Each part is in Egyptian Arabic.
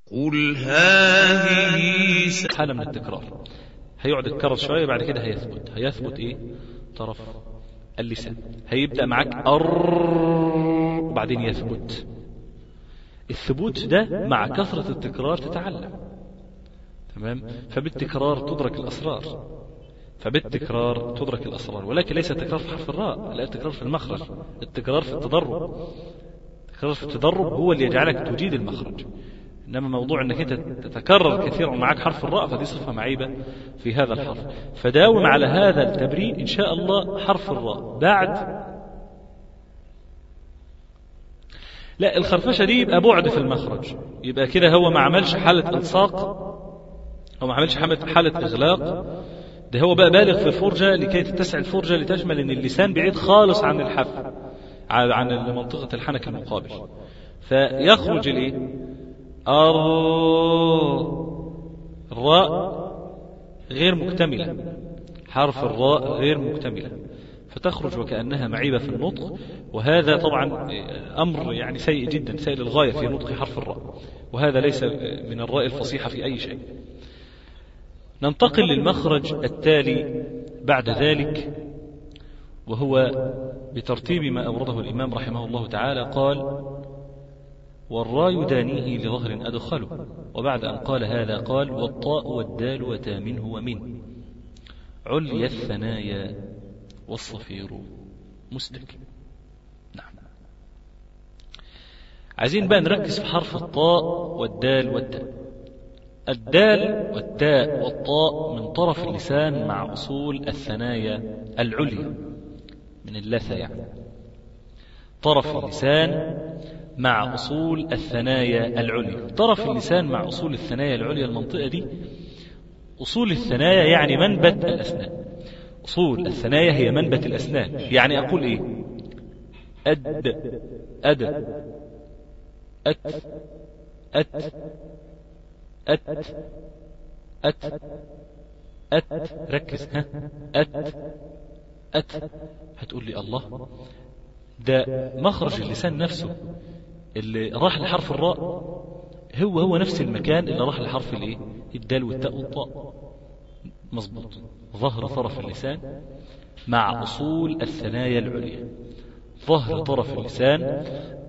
قل هذه س... حالة من التكرار هيقعد يتكرر شوية بعد كده هيثبت هيثبت ايه طرف اللسان هيبدأ معاك أر وبعدين يثبت الثبوت ده مع كثرة التكرار تتعلم تمام فبالتكرار تدرك الأسرار فبالتكرار تدرك الأسرار ولكن ليس التكرار في حرف الراء لا التكرار في المخرج التكرار في التدرب التكرار في التدرب هو اللي يجعلك تجيد المخرج إنما موضوع أنك أنت تتكرر كثيرا معك حرف الراء فدي صفة معيبة في هذا الحرف فداوم على هذا التمرين إن شاء الله حرف الراء بعد لا الخرفشة دي يبقى بعد في المخرج يبقى كده هو ما عملش حالة إلصاق أو ما عملش حالة إغلاق ده هو بقى بالغ في الفرجة لكي تتسع الفرجة لتشمل أن اللسان بعيد خالص عن الحف عن منطقة الحنك المقابل فيخرج الايه الراء غير مكتملة حرف الراء غير مكتملة فتخرج وكأنها معيبة في النطق وهذا طبعا أمر يعني سيء جدا سيء للغاية في نطق حرف الراء وهذا ليس من الراء الفصيحة في أي شيء ننتقل للمخرج التالي بعد ذلك وهو بترتيب ما أورده الإمام رحمه الله تعالى قال والراء يدانيه لظهر أدخله وبعد أن قال هذا قال والطاء والدال وتا منه ومن علي الثنايا والصفير مستكن نعم عايزين بقى نركز في حرف الطاء والدال والتاء الدال والتاء والطاء من طرف اللسان مع أصول الثنايا العليا من اللثة يعني طرف اللسان مع أصول الثنايا العليا طرف اللسان مع أصول الثنايا العليا المنطقة دي أصول الثنايا يعني منبت الأسنان أصول الثنايا هي منبت الأسنان يعني أقول إيه أد أد أت أت أت أت أت ركز ها أت أت هتقول لي الله ده مخرج اللسان نفسه اللي راح لحرف الراء هو هو نفس المكان اللي راح لحرف الايه الدال والتاء والطاء مظبوط ظهر طرف اللسان مع أصول الثنايا العليا ظهر طرف اللسان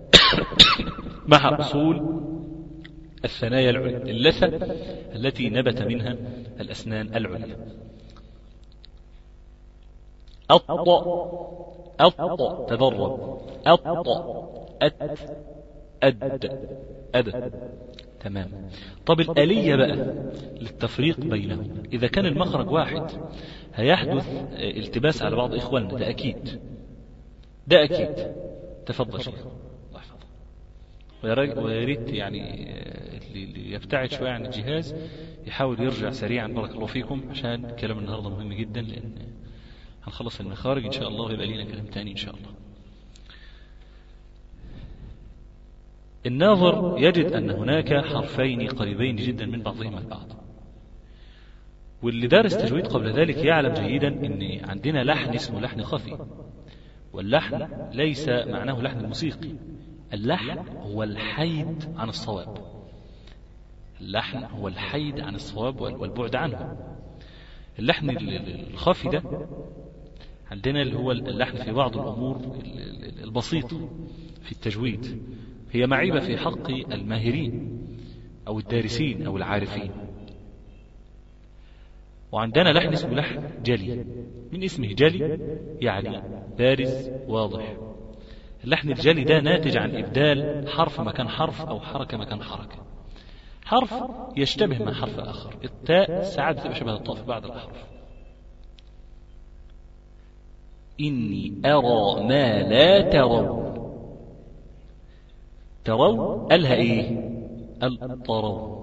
مع أصول الثنايا العليا اللثة التي نبت منها الأسنان العليا الطاء الطاء تدرب الطاء أت أد أد تمام طب الآلية بقى للتفريق بينهم إذا كان المخرج واحد هيحدث التباس على بعض إخواننا ده أكيد ده أكيد تفضل شيخ الله يحفظك ويا ريت يعني اللي يبتعد شوية عن الجهاز يحاول يرجع سريعا بارك الله فيكم عشان كلام النهارده مهم جدا لأن هنخلص المخارج إن شاء الله ويبقى لنا كلام تاني إن شاء الله الناظر يجد أن هناك حرفين قريبين جدا من بعضهما البعض واللي دارس تجويد قبل ذلك يعلم جيدا أن عندنا لحن اسمه لحن خفي واللحن ليس معناه لحن الموسيقي اللحن هو الحيد عن الصواب اللحن هو الحيد عن الصواب والبعد عنه اللحن الخفي ده عندنا اللي هو اللحن في بعض الأمور البسيطة في التجويد هي معيبة في حق الماهرين أو الدارسين أو العارفين وعندنا لحن اسمه لحن جلي من اسمه جلي يعني بارز واضح اللحن الجلي ده ناتج عن إبدال حرف مكان حرف أو حركة مكان حركة حرف يشتبه مع حرف آخر التاء ساعات بتبقى شبه الطاء في بعض الأحرف إني أرى ما لا ترون تروا قالها إيه قال تروا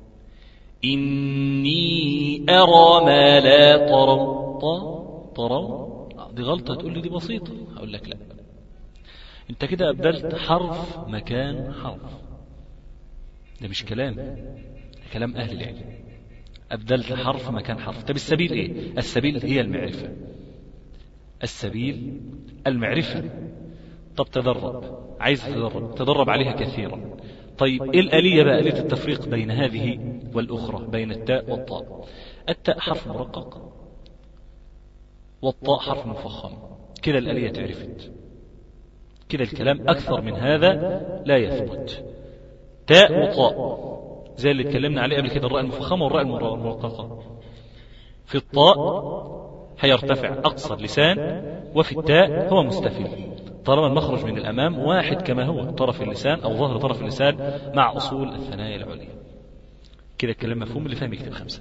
إني أرى ما لا تروا تروا دي غلطة تقول لي دي بسيطة أقول لك لا أنت كده أبدلت حرف مكان حرف ده مش كلام ده كلام أهل العلم أبدلت حرف مكان حرف طب السبيل إيه السبيل هي المعرفة السبيل المعرفة طب تدرب عايز تدرب تدرب عليها كثيرا طيب ايه الآلية بقى آلية التفريق بين هذه والأخرى بين التاء والطاء التاء حرف مرقق والطاء حرف مفخم كده الآلية عرفت كده الكلام أكثر من هذا لا يثبت تاء وطاء زي اللي اتكلمنا عليه قبل كده الراء المفخمة والراء المرققة في الطاء هيرتفع أقصى اللسان وفي التاء هو مستفل طالما المخرج من الأمام واحد كما هو طرف اللسان أو ظهر طرف اللسان مع أصول الثنايا العليا كده الكلام مفهوم اللي فاهم يكتب خمسة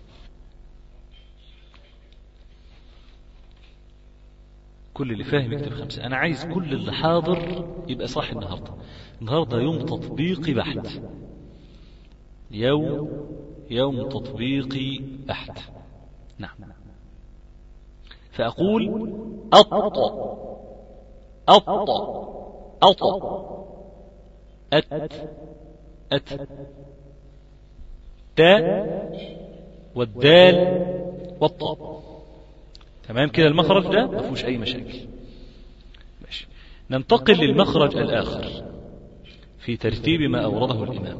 كل اللي فاهم يكتب خمسة أنا عايز كل اللي حاضر يبقى صاحي النهاردة النهاردة يوم تطبيقي بحت يوم يوم تطبيقي بحت نعم فأقول أط أط أط أت أت تاء والدال والطاء تمام كده المخرج ده ما فيهوش أي مشاكل ماشي ننتقل للمخرج الآخر في ترتيب ما أورده الإمام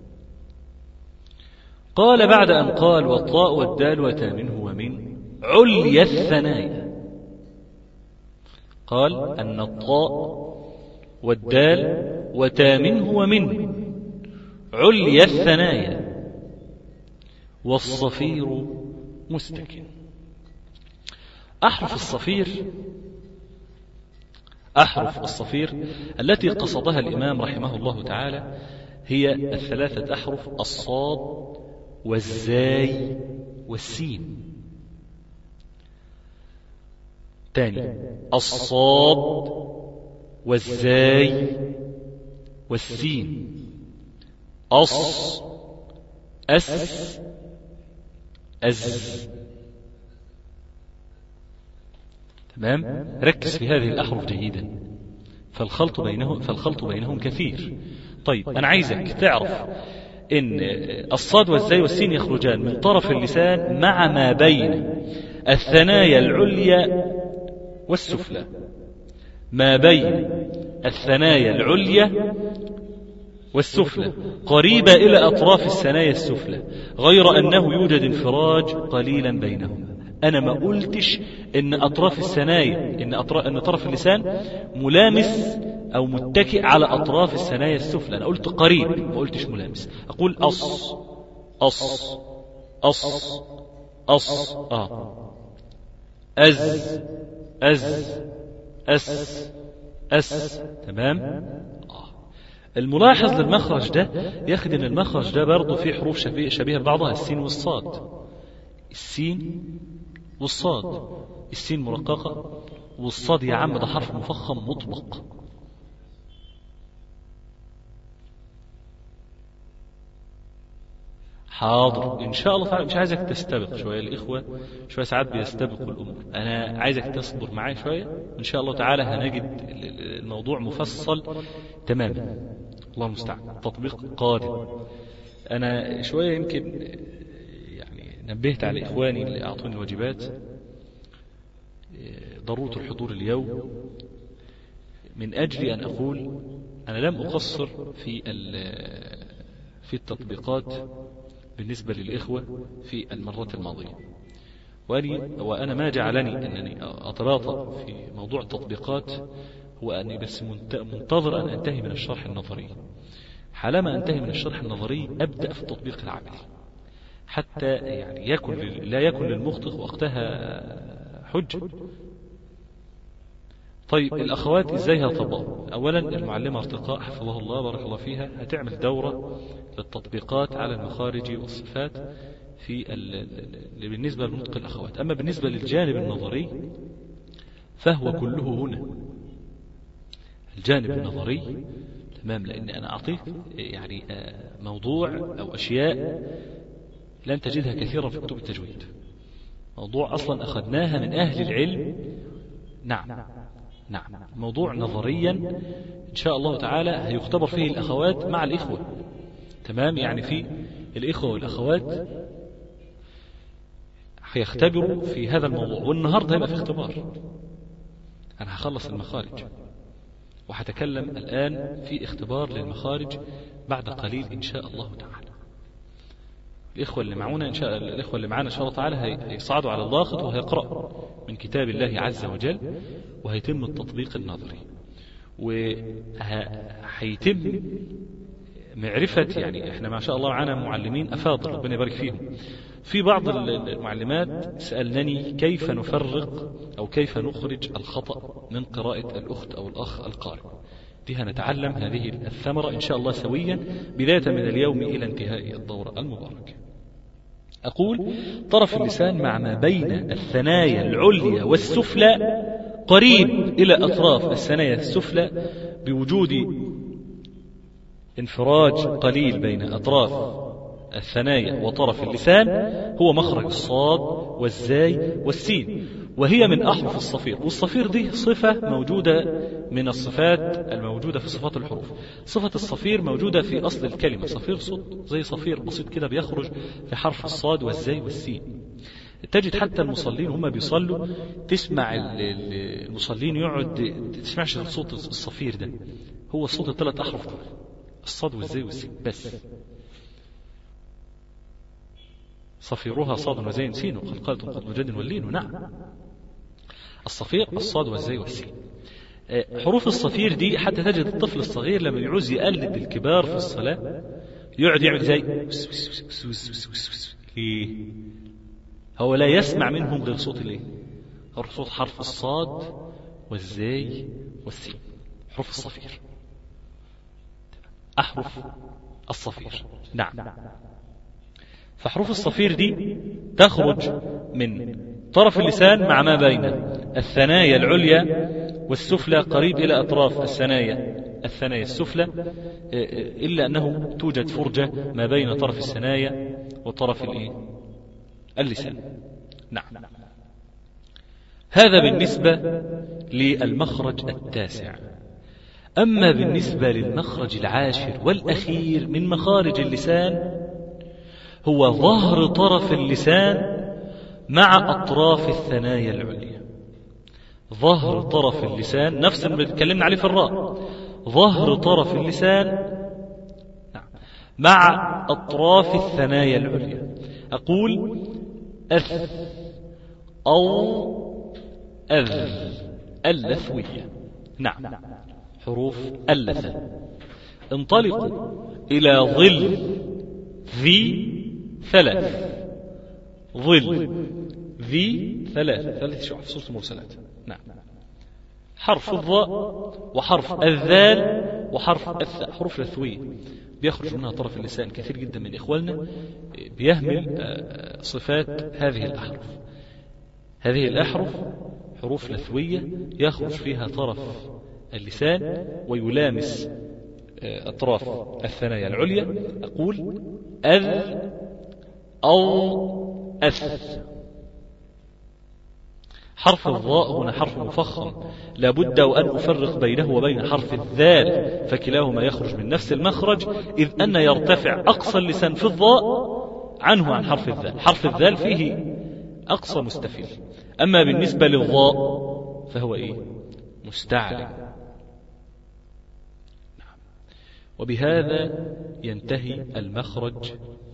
قال بعد أن قال والطاء والدال وتا منه ومن عليا الثنايا قال أن الطاء والدال وتا منه ومن عليا الثنايا والصفير مستكن أحرف الصفير أحرف الصفير التي قصدها الإمام رحمه الله تعالى هي الثلاثة أحرف الصاد والزاي والسين تاني الصاد والزاي والسين أص أس أز تمام ركز في هذه الأحرف جيدا فالخلط بينهم فالخلط بينهم كثير طيب أنا عايزك تعرف إن الصاد والزاي والسين يخرجان من طرف اللسان مع ما بين الثنايا العليا والسفلى ما بين الثنايا العليا والسفلى قريبة إلى أطراف الثنايا السفلى غير أنه يوجد انفراج قليلا بينهما أنا ما قلتش إن أطراف الثنايا إن, أطراف إن طرف اللسان ملامس أو متكئ على أطراف الثنايا السفلى أنا قلت قريب ما قلتش ملامس أقول أص أص أص أص آه أز أز أس أس تمام آه. الملاحظ للمخرج ده ياخد ان المخرج ده برضه فيه حروف شبيه, شبيهه ببعضها السين والصاد السين والصاد السين مرققة والصاد يا عم ده حرف مفخم مطبق حاضر ان شاء الله تعالى مش عايزك تستبق شويه الاخوه شويه ساعات بيستبقوا الامور انا عايزك تصبر معايا شويه ان شاء الله تعالى هنجد الموضوع مفصل تماما الله المستعان تطبيق قادم انا شويه يمكن يعني نبهت على اخواني اللي اعطوني الواجبات ضروره الحضور اليوم من اجل ان اقول انا لم اقصر في في التطبيقات بالنسبة للإخوة في المرات الماضية وأني وأنا ما جعلني أنني أتباطأ في موضوع التطبيقات هو أني بس منتظر أن أنتهي من الشرح النظري حالما أنتهي من الشرح النظري أبدأ في التطبيق العملي حتى يعني يكن لا يكن للمخطئ وقتها حجة طيب الأخوات إزاي هيطبقوا أولا المعلمة ارتقاء حفظه الله بارك الله فيها هتعمل دورة للتطبيقات على المخارج والصفات في بالنسبة لنطق الأخوات أما بالنسبة للجانب النظري فهو كله هنا الجانب النظري تمام لأن أنا أعطيك يعني موضوع أو أشياء لن تجدها كثيرا في كتب التجويد موضوع أصلا أخذناها من أهل العلم نعم نعم موضوع نظريا إن شاء الله تعالى هيختبر فيه الأخوات مع الإخوة تمام يعني في الإخوة والأخوات هيختبروا في هذا الموضوع والنهاردة هيبقى في اختبار أنا هخلص المخارج وهتكلم الآن في اختبار للمخارج بعد قليل إن شاء الله تعالى الإخوة اللي معونا إن شاء الإخوة اللي معنا إن شاء الله تعالى هيصعدوا على الضاغط وهيقرأوا من كتاب الله عز وجل وهيتم التطبيق النظري وهيتم معرفة يعني احنا ما شاء الله معنا معلمين أفاضل ربنا يبارك فيهم في بعض المعلمات سألنني كيف نفرق أو كيف نخرج الخطأ من قراءة الأخت أو الأخ القارئ دي هنتعلم هذه الثمرة إن شاء الله سويا بداية من اليوم إلى انتهاء الدورة المباركة أقول طرف اللسان مع ما بين الثنايا العليا والسفلى قريب إلى أطراف الثنايا السفلى بوجود انفراج قليل بين أطراف الثنايا وطرف اللسان هو مخرج الصاد والزاي والسين وهي من أحرف الصفير والصفير دي صفة موجودة من الصفات الموجودة في صفات الحروف صفة الصفير موجودة في أصل الكلمة صفير صوت زي صفير بسيط كده بيخرج في حرف الصاد والزاي والسين تجد حتى المصلين هم بيصلوا تسمع المصلين يقعد تسمعش صوت الصفير ده هو صوت الثلاث أحرف دول الصاد والزاي والسين بس صفيرها صاد وزين سين وقلقلة قد وجد واللين نعم الصفير الصاد والزاي والسين حروف الصفير دي حتى تجد الطفل الصغير لما يعوز يقلد الكبار في الصلاة يقعد يعمل زي ليه هو لا يسمع منهم غير صوت الايه غير صوت حرف الصاد والزاي والسين حروف الصفير أحرف الصفير نعم فحروف الصفير دي تخرج من طرف اللسان مع ما بين الثنايا العليا والسفلى قريب إلى أطراف الثنايا الثنايا السفلى إلا أنه توجد فرجة ما بين طرف الثنايا وطرف اللسان نعم هذا بالنسبة للمخرج التاسع أما بالنسبة للمخرج العاشر والأخير من مخارج اللسان هو ظهر طرف اللسان مع أطراف الثنايا العليا ظهر طرف اللسان نفس اللي اتكلمنا عليه في الراء ظهر طرف اللسان مع أطراف الثنايا العليا أقول أث أو أذ اللثوية نعم حروف اللثة انطلقوا إلى ظل ذي ثلاث ظل ذي ثلاث ثلاث شعب سورة المرسلات نعم حرف الضاء وحرف الذال وحرف الثاء حروف لثوية بيخرج منها طرف اللسان كثير جدا من إخواننا بيهمل صفات هذه الأحرف هذه الأحرف حروف لثوية يخرج فيها طرف اللسان ويلامس أطراف الثنايا العليا أقول أذ أو أث حرف الضاء هنا حرف مفخم لابد وأن أفرق بينه وبين حرف الذال فكلاهما يخرج من نفس المخرج إذ أن يرتفع أقصى اللسان في الضاء عنه عن حرف الذال حرف الذال فيه أقصى مستفيل أما بالنسبة للضاء فهو إيه مستعلم وبهذا ينتهي المخرج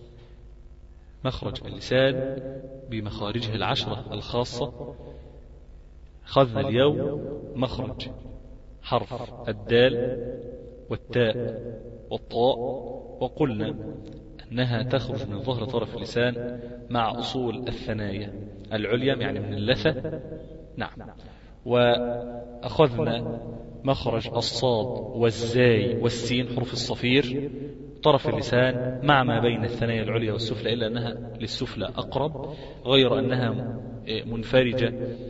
مخرج اللسان بمخارجه العشرة الخاصة خذنا اليوم مخرج حرف الدال والتاء والطاء وقلنا أنها تخرج من ظهر طرف اللسان مع أصول الثنايا العليا يعني من اللثة نعم وأخذنا مخرج الصاد والزاي والسين حروف الصفير طرف اللسان مع ما بين الثنايا العليا والسفلى إلا أنها للسفلى أقرب غير أنها منفرجة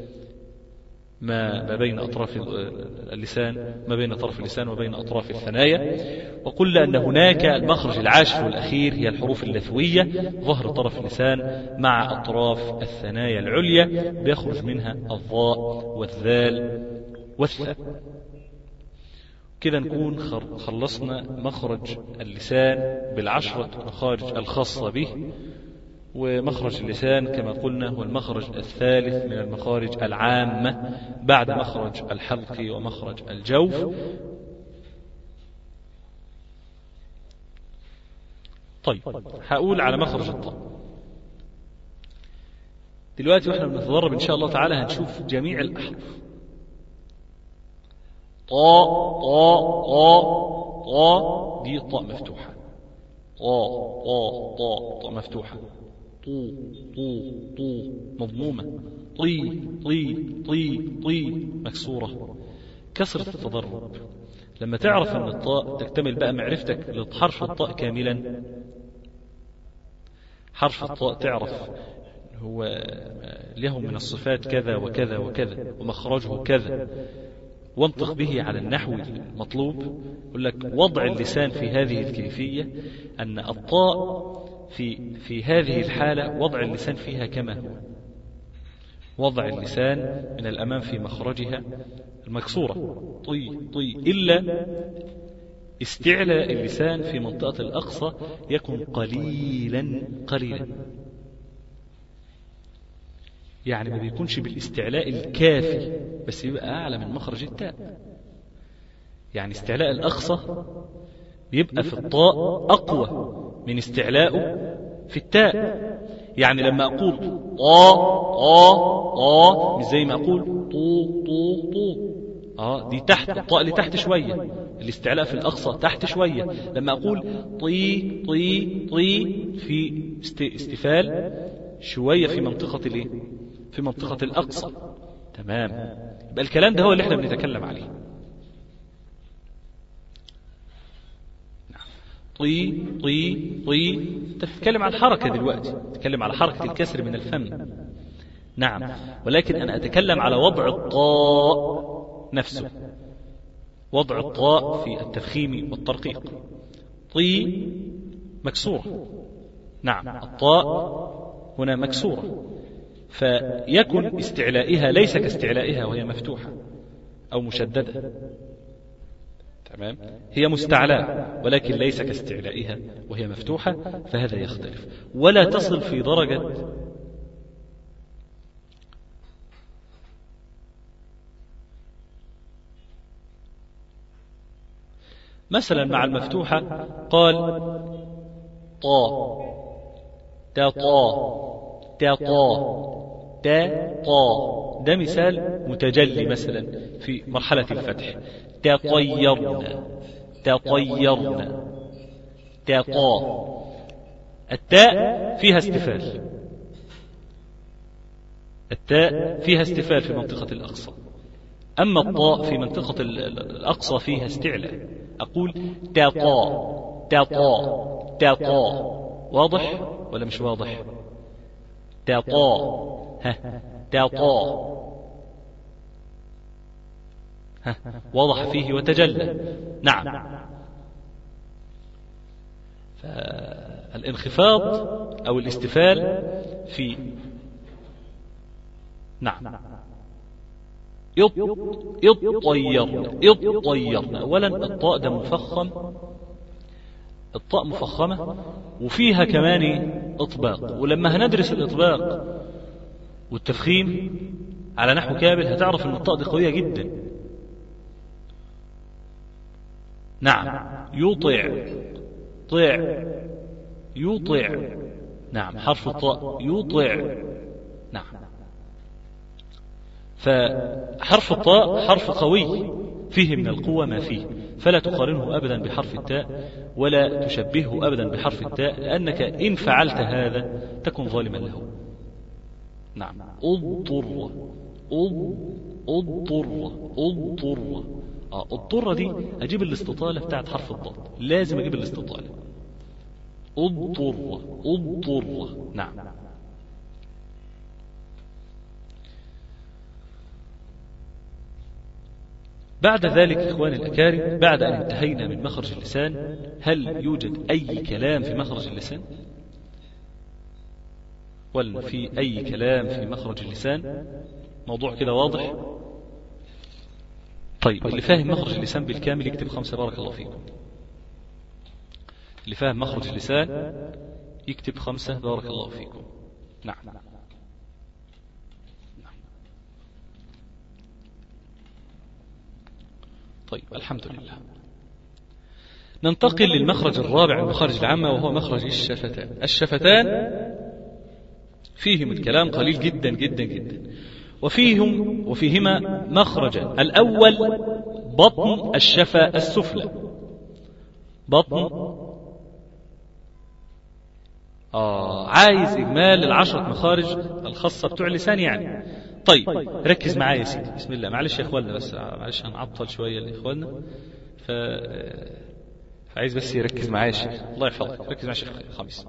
ما ما بين أطراف اللسان ما بين طرف اللسان وبين أطراف الثنايا وقلنا أن هناك المخرج العاشر والأخير هي الحروف اللثوية ظهر طرف اللسان مع أطراف الثنايا العليا بيخرج منها الضاء والذال والثاء كده نكون خلصنا مخرج اللسان بالعشرة مخارج الخاصة به ومخرج اللسان كما قلنا هو المخرج الثالث من المخارج العامة بعد مخرج الحلق ومخرج الجوف طيب هقول على مخرج الطاء دلوقتي واحنا بنتدرب ان شاء الله تعالى هنشوف جميع الاحرف طاء طاء طاء طاء دي طاء مفتوحة طاء طاء طاء طاء مفتوحة طو طو طو مضمومة طي طي طي طي مكسورة كسرة التضرب لما تعرف ان الطاء تكتمل بقى معرفتك لحرف الطاء كاملا حرف الطاء تعرف هو له من الصفات كذا وكذا وكذا ومخرجه كذا وانطق به على النحو المطلوب يقول لك وضع اللسان في هذه الكيفية أن الطاء في في هذه الحالة وضع اللسان فيها كما هو وضع اللسان من الأمام في مخرجها المكسورة طي طي إلا استعلاء اللسان في منطقة الأقصى يكون قليلا قليلا يعني ما بيكونش بالاستعلاء الكافي بس يبقى أعلى من مخرج التاء يعني استعلاء الأقصى بيبقى في الطاء أقوى من استعلاءه في التاء يعني لما أقول طا طا طا مش زي ما أقول طو طو طو اه دي تحت الطاء اللي تحت شوية الاستعلاء في الأقصى تحت شوية لما أقول طي طي طي في استفال شوية في منطقة الايه في منطقة الأقصى تمام يبقى الكلام ده هو اللي احنا بنتكلم عليه طي طي طي تتكلم عن حركة دلوقتي تتكلم على حركة الكسر من الفم نعم ولكن أنا أتكلم على وضع الطاء نفسه وضع الطاء في التفخيم والترقيق طي مكسورة نعم الطاء هنا مكسورة فيكن استعلائها ليس كاستعلائها وهي مفتوحة أو مشددة تمام هي مستعلاء ولكن ليس كاستعلائها وهي مفتوحة فهذا يختلف ولا تصل في درجة مثلا مع المفتوحة قال طا تا طا تا طا تا طا ده مثال متجلي مثلا في مرحلة الفتح تطيرنا تطيرنا تطا التاء فيها استفال التاء فيها استفال في منطقة الأقصى أما الطاء في منطقة الأقصى فيها استعلاء أقول تطا تطا تطا واضح ولا مش واضح تطا ها تطا وضح فيه وتجلى نعم فالانخفاض أو الاستفال في نعم يطيرنا يطيرنا أولا الطاء ده مفخم الطاء مفخمة وفيها كمان إطباق ولما هندرس الإطباق والتفخيم على نحو كامل هتعرف أن الطاء دي قوية جدا نعم يطع طع يطع نعم حرف الطاء يطع نعم فحرف الطاء حرف قوي فيه من القوة ما فيه فلا تقارنه أبدا بحرف التاء ولا تشبهه أبدا بحرف التاء لأنك إن فعلت هذا تكن ظالما له نعم اضطر اضطر اضطر اه الضرة دي اجيب الاستطالة بتاعت حرف الضاد لازم اجيب الاستطالة اضطر اضطر نعم بعد ذلك إخواني الأكارم بعد أن انتهينا من مخرج اللسان هل يوجد أي كلام في مخرج اللسان ولا في أي كلام في مخرج اللسان موضوع كده واضح طيب اللي فاهم مخرج اللسان بالكامل يكتب خمسة بارك الله فيكم اللي فاهم مخرج اللسان يكتب خمسة بارك الله فيكم نعم طيب الحمد لله ننتقل للمخرج الرابع من المخارج العامة وهو مخرج الشفتان الشفتان فيهم الكلام قليل جدا جدا جدا وفيهم وفيهما مخرجا الأول بطن الشفة السفلى بطن آه عايز إجمال العشرة مخارج الخاصة بتوع اللسان يعني طيب ركز معايا يا سيدي بسم الله معلش يا إخواننا بس معلش هنعطل شوية لإخواننا ف عايز بس يركز معايا يا شيخ الله يحفظك ركز معايا يا شيخ خميس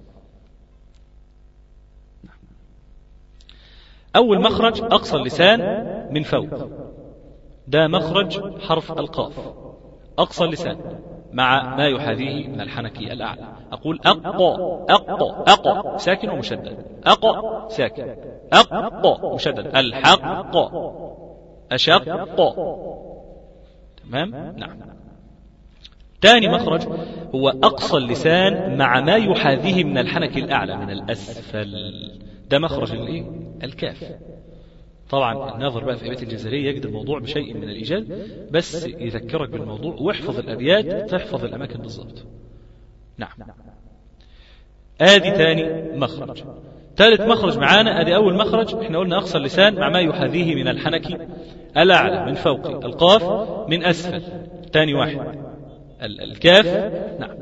أول مخرج أقصى اللسان من فوق ده مخرج حرف القاف أقصى اللسان مع ما يحاذيه من الحنكي الأعلى أقول أقى أقى أقى ساكن ومشدد أقى ساكن أقى مشدد الحق أشق تمام نعم ثاني مخرج هو أقصى اللسان مع ما يحاذيه من الحنك الأعلى من الأسفل ده مخرج الايه الكاف طبعا الناظر بقى في بيت الجزرية يجد الموضوع بشيء من الإيجاز بس يذكرك بالموضوع واحفظ الأبيات تحفظ الأماكن بالضبط نعم آدي ثاني مخرج ثالث مخرج معانا ادي اول مخرج احنا قلنا اقصى اللسان مع ما يحاذيه من الحنك الاعلى من فوق القاف من اسفل ثاني واحد الكاف نعم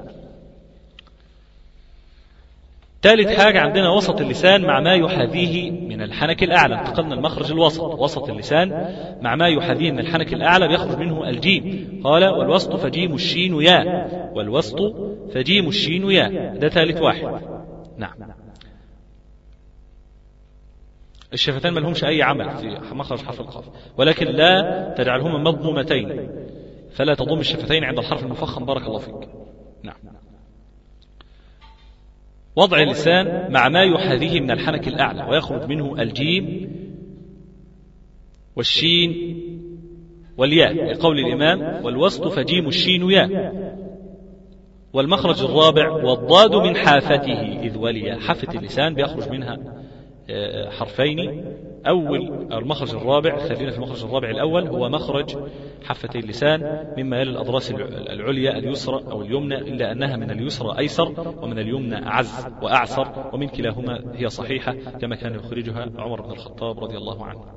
ثالث حاجة عندنا وسط اللسان مع ما يحاذيه من الحنك الأعلى انتقلنا المخرج الوسط وسط اللسان مع ما يحاذيه من الحنك الأعلى بيخرج منه الجيم قال والوسط فجيم الشين يا والوسط فجيم الشين يا ده ثالث واحد نعم الشفتان ما لهمش أي عمل في مخرج حرف القاف ولكن لا تجعلهما مضمومتين فلا تضم الشفتين عند الحرف المفخم بارك الله فيك نعم وضع اللسان مع ما يحاذيه من الحنك الأعلى ويخرج منه الجيم والشين والياء لقول الإمام والوسط فجيم الشين ياء والمخرج الرابع والضاد من حافته إذ ولي حافة اللسان بيخرج منها حرفين أول المخرج الرابع خلينا في المخرج الرابع الأول هو مخرج حفتي اللسان مما يلي الأضراس العليا اليسرى أو اليمنى إلا أنها من اليسرى أيسر ومن اليمنى أعز وأعسر ومن كلاهما هي صحيحة كما كان يخرجها عمر بن الخطاب رضي الله عنه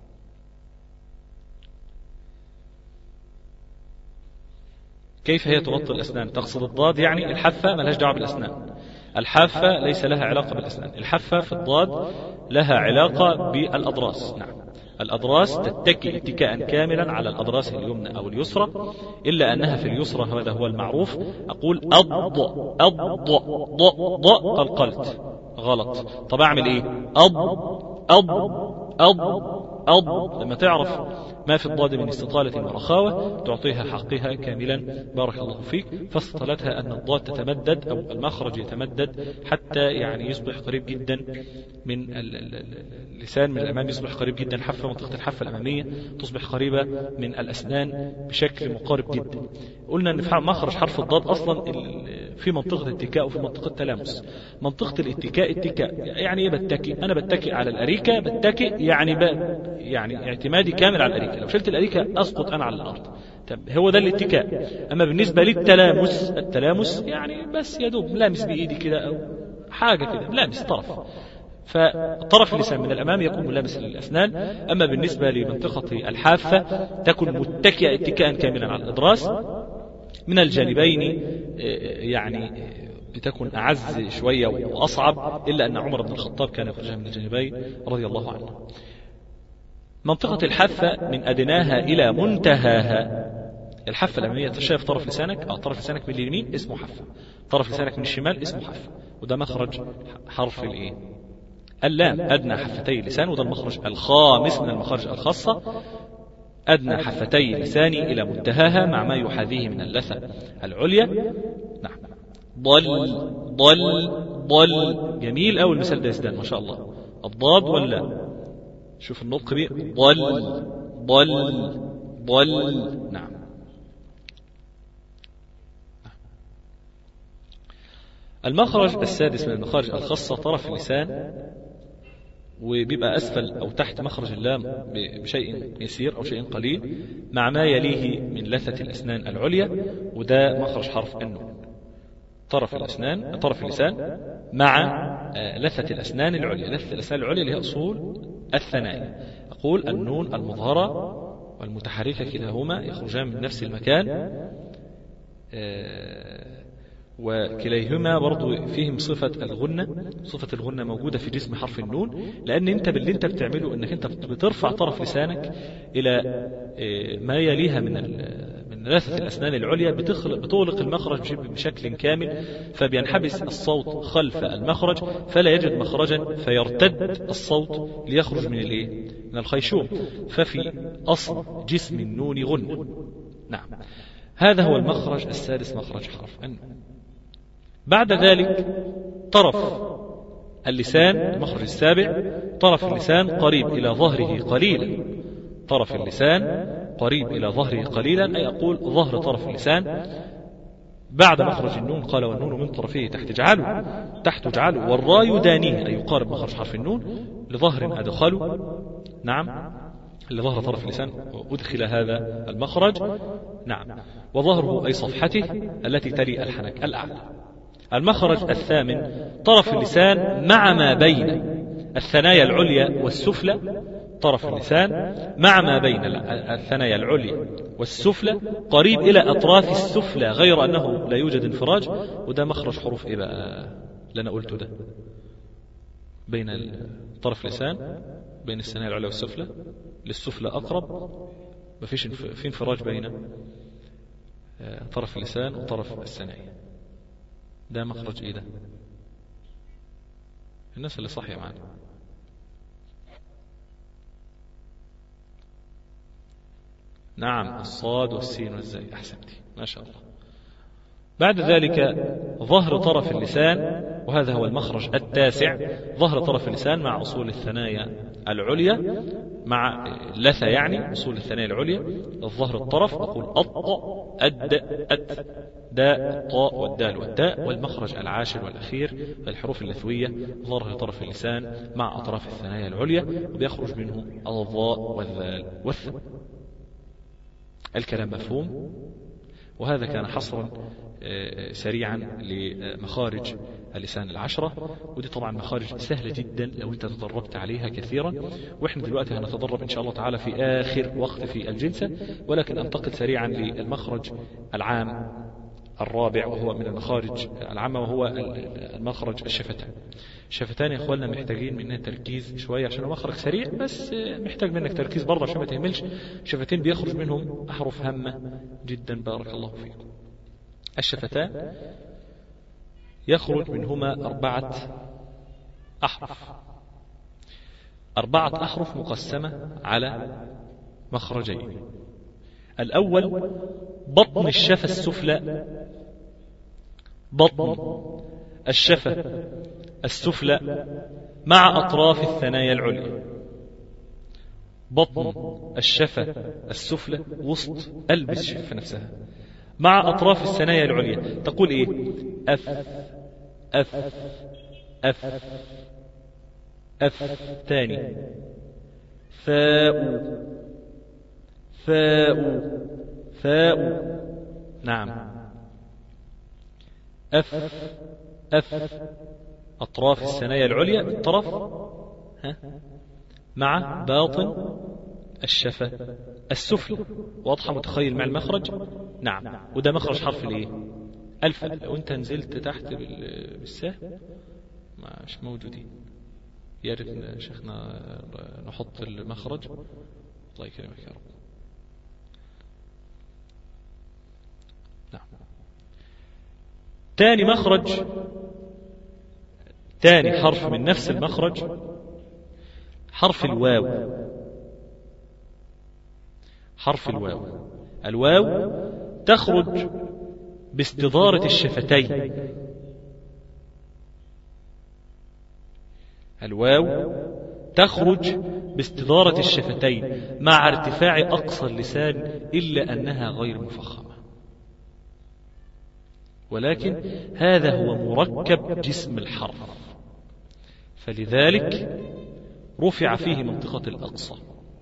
كيف هي تغطي الأسنان تقصد الضاد يعني الحافة ملهاش دعوة بالأسنان الحافة ليس لها علاقة بالأسنان الحافة في الضاد لها علاقة بالأضراس نعم الأضراس تتكي اتكاء كاملا على الأضراس اليمنى أو اليسرى إلا أنها في اليسرى هذا هو المعروف أقول أض أض ض ض قلقلت غلط طب أعمل إيه أض أض أض أض لما تعرف ما في الضاد من استطالة ورخاوة تعطيها حقها كاملا بارك الله فيك فاستطالتها أن الضاد تتمدد أو المخرج يتمدد حتى يعني يصبح قريب جدا من اللسان من الأمام يصبح قريب جدا حافة منطقة الحافة الأمامية تصبح قريبة من الأسنان بشكل مقارب جدا قلنا أن في مخرج حرف الضاد أصلا في منطقة اتكاء وفي منطقة تلامس منطقة الاتكاء اتكاء يعني ايه بتكئ انا بتكئ على الاريكة بتكئ يعني ب... يعني اعتمادي كامل على الاريكة لو شلت الاريكة اسقط انا على الارض طب هو ده الاتكاء اما بالنسبة للتلامس التلامس يعني بس يا دوب لامس بايدي كده او حاجة كده لامس طرف فطرف اللسان من الأمام يكون ملامسا للأسنان أما بالنسبة لمنطقة الحافة تكون متكئة اتكاء كاملا على الأضراس من الجانبين يعني بتكون أعز شوية وأصعب إلا أن عمر بن الخطاب كان يخرجها من الجانبين رضي الله عنه منطقة الحافة من أدناها إلى منتهاها الحافة الأمامية شايف طرف لسانك أو طرف لسانك من اليمين اسمه حافة طرف لسانك من الشمال اسمه حافة وده مخرج حرف الإيه اللام أدنى حفتي اللسان وده المخرج الخامس من المخارج الخاصة أدنى حفتي لساني إلى منتهاها مع ما يحاذيه من اللثة العليا نعم ضل ضل ضل جميل أول مثال ده يزدان ما شاء الله الضاد ولا شوف النطق بيه ضل ضل ضل نعم المخرج السادس من المخارج الخاصة طرف اللسان وبيبقى أسفل أو تحت مخرج اللام بشيء يسير أو شيء قليل مع ما يليه من لثة الأسنان العليا وده مخرج حرف النون طرف الأسنان طرف اللسان مع آه، لثة الأسنان العليا لثة الأسنان العليا اللي هي أصول الثنايا أقول النون المظهرة والمتحركة كلاهما يخرجان من نفس المكان آه، وكليهما برضو فيهم صفة الغنة صفة الغنة موجودة في جسم حرف النون لأن أنت باللي أنت بتعمله أنك أنت بترفع طرف لسانك إلى آه، ما يليها من من لثة الأسنان العليا بتغلق المخرج بشكل كامل فبينحبس الصوت خلف المخرج فلا يجد مخرجا فيرتد الصوت ليخرج من الايه؟ من الخيشوم ففي أصل جسم النون غنة نعم هذا هو المخرج السادس مخرج حرف النون بعد ذلك طرف اللسان المخرج السابع طرف اللسان قريب إلى ظهره قليلا طرف اللسان قريب إلى ظهره قليلا أي أقول ظهر طرف اللسان بعد مخرج النون قال والنون من طرفه تحت جعله تحت جعله والراي دانيه أي يقارب مخرج حرف النون لظهر أدخله نعم لظهر طرف اللسان أدخل هذا المخرج نعم وظهره أي صفحته التي تلي الحنك الأعلى المخرج الثامن طرف اللسان مع ما بين الثنايا العليا والسفلى طرف اللسان مع ما بين الثنايا العليا والسفلى قريب إلى أطراف السفلى غير أنه لا يوجد انفراج وده مخرج حروف إيه بقى اللي أنا قلته ده بين طرف اللسان بين الثنايا العليا والسفلى للسفلى أقرب ما فيش في انفراج بين آه، طرف اللسان وطرف الثنايا ده مخرج ايه ده الناس اللي صحية معنا نعم الصاد والسين والزاي أحسنتي ما شاء الله بعد ذلك ظهر طرف اللسان وهذا هو المخرج التاسع ظهر طرف اللسان مع أصول الثنايا العليا مع لثة يعني أصول الثنايا العليا الظهر الطرف أقول أط أد أت داء الطاء والدال والداء والمخرج العاشر والأخير الحروف اللثوية ظهر طرف اللسان مع أطراف الثنايا العليا ويخرج منه الضاء والذال والثاء الكلام مفهوم وهذا كان حصرا آه، سريعا لمخارج اللسان العشرة ودي طبعا مخارج سهلة جدا لو انت تدربت عليها كثيرا واحنا دلوقتي هنتدرب ان شاء الله تعالى في اخر وقت في الجلسة ولكن انتقل سريعا للمخرج العام الرابع وهو من المخارج العامة وهو المخرج الشفتان الشفتان يا اخواننا محتاجين منها تركيز شوية عشان مخرج سريع بس محتاج منك تركيز برضه عشان ما تهملش شفتين بيخرج منهم أحرف هامة جدا بارك الله فيكم الشفتان يخرج منهما أربعة أحرف أربعة أحرف مقسمة على مخرجين الأول بطن الشفة السفلى بطن الشفة السفلى مع أطراف الثنايا العليا بطن الشفة السفلى وسط ألبس الشفة نفسها مع أطراف الثنايا العليا تقول إيه أف أف أف أف ثاني فاء فاء فاء نعم أف أف أطراف الثنايا العليا الطرف ها مع باطن الشفة السفلى واضحة متخيل مع المخرج نعم وده مخرج حرف الايه ألف لو أنت نزلت تحت بالسهم مش موجودين يا ريت شيخنا نحط المخرج الله يكرمك يا رب نعم تاني مخرج تاني حرف من نفس المخرج حرف الواو حرف الواو الواو تخرج باستدارة الشفتين الواو تخرج باستدارة الشفتين مع ارتفاع أقصى اللسان إلا أنها غير مفخمة ولكن هذا هو مركب جسم الحرف فلذلك رفع فيه منطقة الأقصى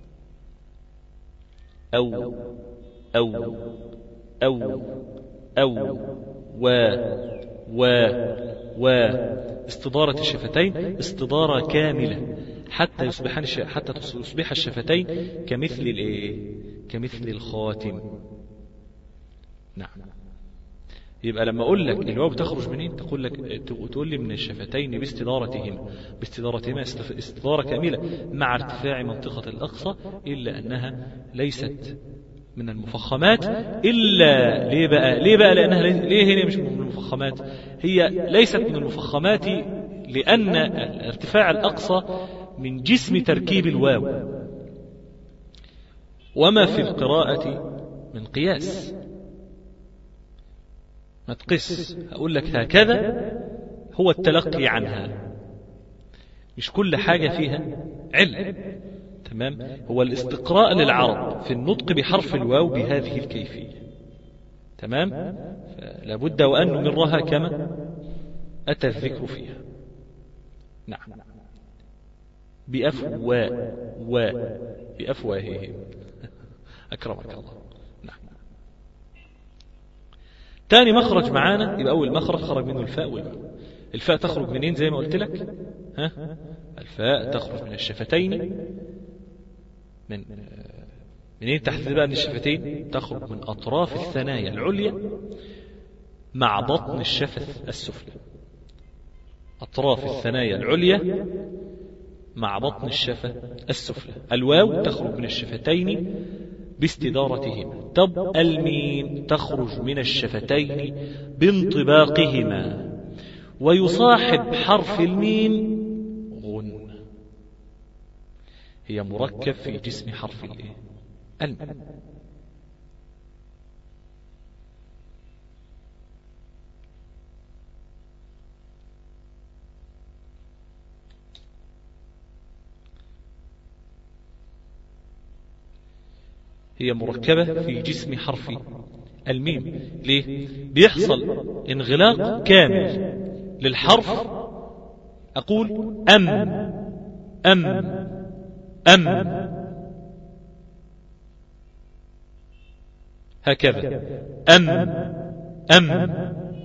أو أو أو أو و و و استدارة الشفتين استدارة كاملة حتى يصبحان حتى تصبح الشفتين كمثل الايه كمثل الخاتم نعم يبقى لما اقول لك الواو بتخرج منين تقول لك تقول لي من الشفتين باستدارتهما باستدارتهما استدارة كاملة مع ارتفاع منطقة الأقصى إلا أنها ليست من المفخمات إلا ليه بقى ليه بقى لأنها ليه هنا مش من المفخمات هي ليست من المفخمات لأن ارتفاع الأقصى من جسم تركيب الواو وما في القراءة من قياس ما تقس أقول لك هكذا هو التلقي عنها مش كل حاجة فيها علم تمام هو الاستقراء للعرب في النطق بحرف الواو بهذه الكيفية تمام لابد وأن نمرها كما أتى الذكر فيها نعم بأفوا و بأفواههم أكرمك الله نعم تاني مخرج معانا يبقى أول مخرج خرج منه الفاء والواو الفاء تخرج منين زي ما قلت لك ها الفاء تخرج من الشفتين من منين تحديد بقى من الشفتين تخرج من أطراف الثنايا العليا مع بطن الشفة السفلى أطراف الثنايا العليا مع بطن الشفة السفلى الواو تخرج من الشفتين باستدارتهما طب الميم تخرج من الشفتين بانطباقهما ويصاحب حرف الميم غن هي مركب في جسم حرف الايه الميم هي مركبة في جسم حرف الميم ليه؟ بيحصل انغلاق كامل للحرف أقول أم أم أم هكذا أم أم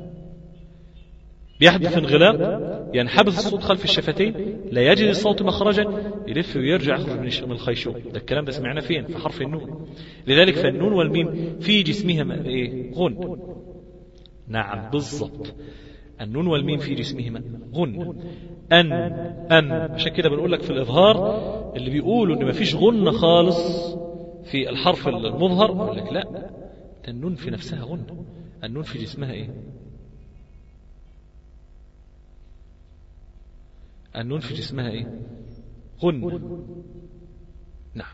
بيحدث انغلاق ينحبس الصوت خلف الشفتين لا يجد الصوت مخرجا يلف ويرجع يخرج من الخيشوم ده الكلام ده سمعناه فين في حرف النون لذلك فالنون والميم في جسمهما ايه غن نعم بالضبط النون والميم في جسمهما غن أن أم عشان كده بنقول لك في الإظهار اللي بيقولوا إن مفيش غن خالص في الحرف المظهر يقول لك لا ده النون في نفسها غن النون في جسمها إيه النون في جسمها إيه غن نعم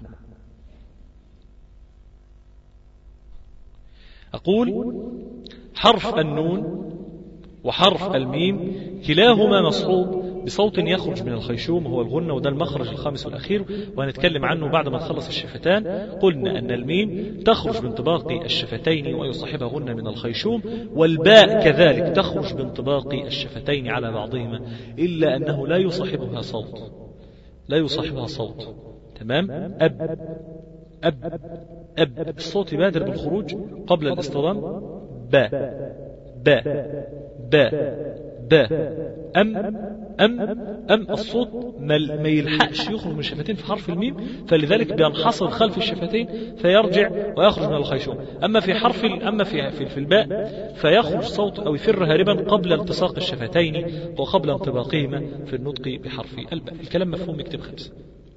أقول حرف النون وحرف الميم كلاهما مصحوب بصوت يخرج من الخيشوم هو الغنة وده المخرج الخامس والأخير وهنتكلم عنه بعد ما نخلص الشفتان قلنا أن الميم تخرج بانطباق الشفتين ويصاحبها غنة من الخيشوم والباء كذلك تخرج بانطباق الشفتين على بعضهما إلا أنه لا يصاحبها صوت لا يصاحبها صوت تمام أب أب أب الصوت يبادر بالخروج قبل الاصطدام باء باء باء باء أم أم أم الصوت ما يلحقش يخرج من الشفتين في حرف الميم فلذلك بينحصر خلف الشفتين فيرجع ويخرج من الخيشوم أما في حرف أما في في, في الباء فيخرج صوت أو يفر هاربا قبل التصاق الشفتين وقبل انطباقهما في النطق بحرف الباء الكلام مفهوم اكتب خمسة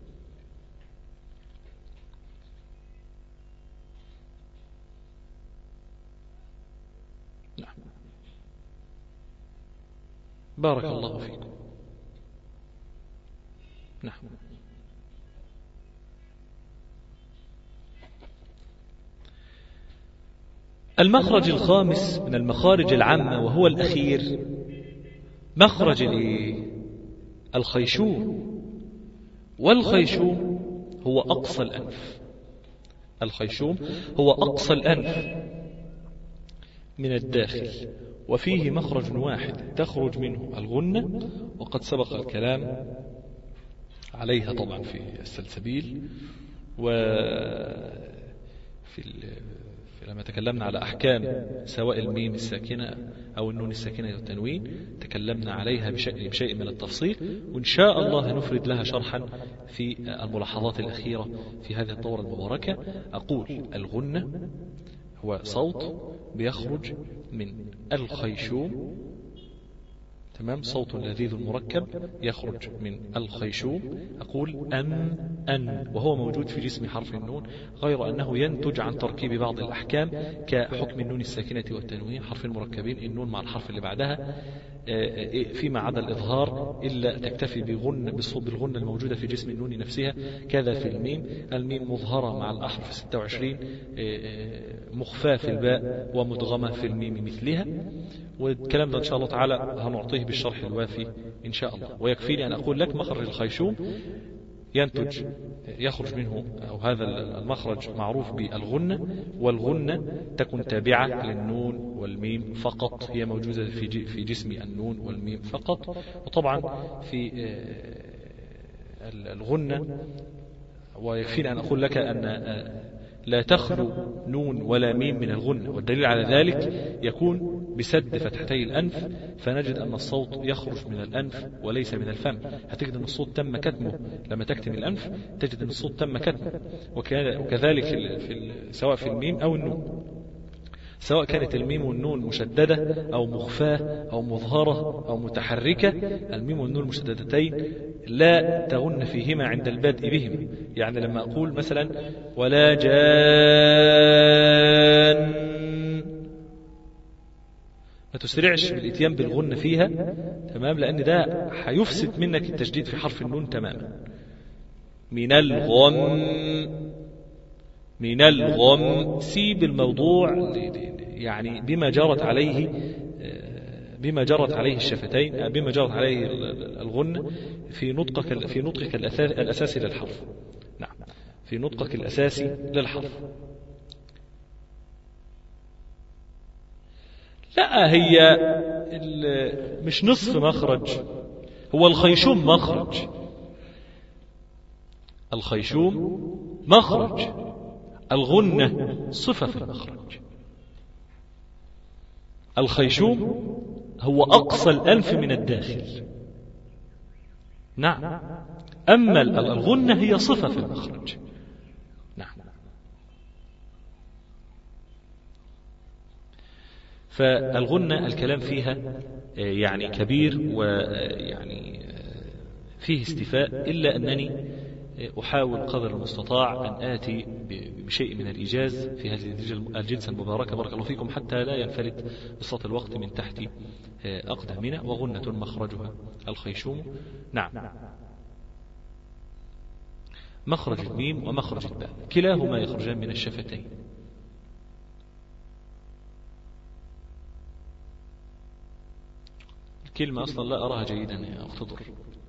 بارك الله فيكم نعم المخرج الخامس من المخارج العامة وهو الأخير مخرج الخيشوم والخيشوم هو أقصى الأنف الخيشوم هو أقصى الأنف من الداخل وفيه مخرج واحد تخرج منه الغنة وقد سبق الكلام عليها طبعا في السلسبيل و في لما تكلمنا على أحكام سواء الميم الساكنة أو النون الساكنة والتنوين تكلمنا عليها بشيء, بشيء من التفصيل وإن شاء الله نفرد لها شرحا في الملاحظات الأخيرة في هذه الدورة المباركة أقول الغنة هو صوت بيخرج من الخيشوم تمام صوت لذيذ مركب يخرج من الخيشوم أقول أن أن وهو موجود في جسم حرف النون غير أنه ينتج عن تركيب بعض الأحكام كحكم النون الساكنة والتنوين حرف المركبين النون مع الحرف اللي بعدها آه، آه، فيما عدا الإظهار إلا تكتفي بغن بالصوت بالغنة الموجودة في جسم النون نفسها كذا في الميم الميم مظهرة مع الأحرف 26 آه، مخفاة في الباء ومدغمة في الميم مثلها والكلام ده إن شاء الله تعالى هنعطيه بالشرح الوافي إن شاء الله ويكفيني أن أقول لك مخرج الخيشوم ينتج يخرج منه أو هذا المخرج معروف بالغنة والغنة تكون تابعة للنون والميم فقط هي موجودة في في جسم النون والميم فقط وطبعا في آه، الغنة ويكفيني أن أقول لك أن آه، لا تخلو نون ولا ميم من الغنة والدليل على ذلك يكون بسد فتحتي الأنف فنجد أن الصوت يخرج من الأنف وليس من الفم هتجد أن الصوت تم كتمه لما تكتم الأنف تجد أن الصوت تم كتمه وكذلك في سواء في الميم أو النون سواء كانت الميم والنون مشددة أو مخفاة أو مظهرة أو متحركة الميم والنون المشددتين لا تغن فيهما عند البدء بهم يعني لما أقول مثلا ولا جان ما تسرعش بالاتيان بالغن فيها تمام لأن ده هيفسد منك التجديد في حرف النون تماما من الغم من الغم سيب الموضوع يعني بما جرت عليه بما جرت عليه الشفتين بما جرت عليه الغن في نطقك في نطقك الأساسي للحرف نعم في نطقك الأساسي للحرف لا هي مش نصف مخرج هو الخيشوم مخرج الخيشوم مخرج الغنة صفة في المخرج الخيشوم هو أقصى الأنف من الداخل نعم أما الغنة هي صفة في المخرج نعم فالغنة الكلام فيها آه، يعني كبير ويعني آه، آه، فيه استفاء إلا أنني أحاول قدر المستطاع أن آتي بشيء من الإيجاز في هذه الجلسة المباركة بارك الله فيكم حتى لا ينفلت بساط الوقت من تحت أقدامنا وغنة مخرجها الخيشوم نعم مخرج الميم ومخرج الباء كلاهما يخرجان من الشفتين كلمة أصلا لا أراها جيدا يا أخت ضر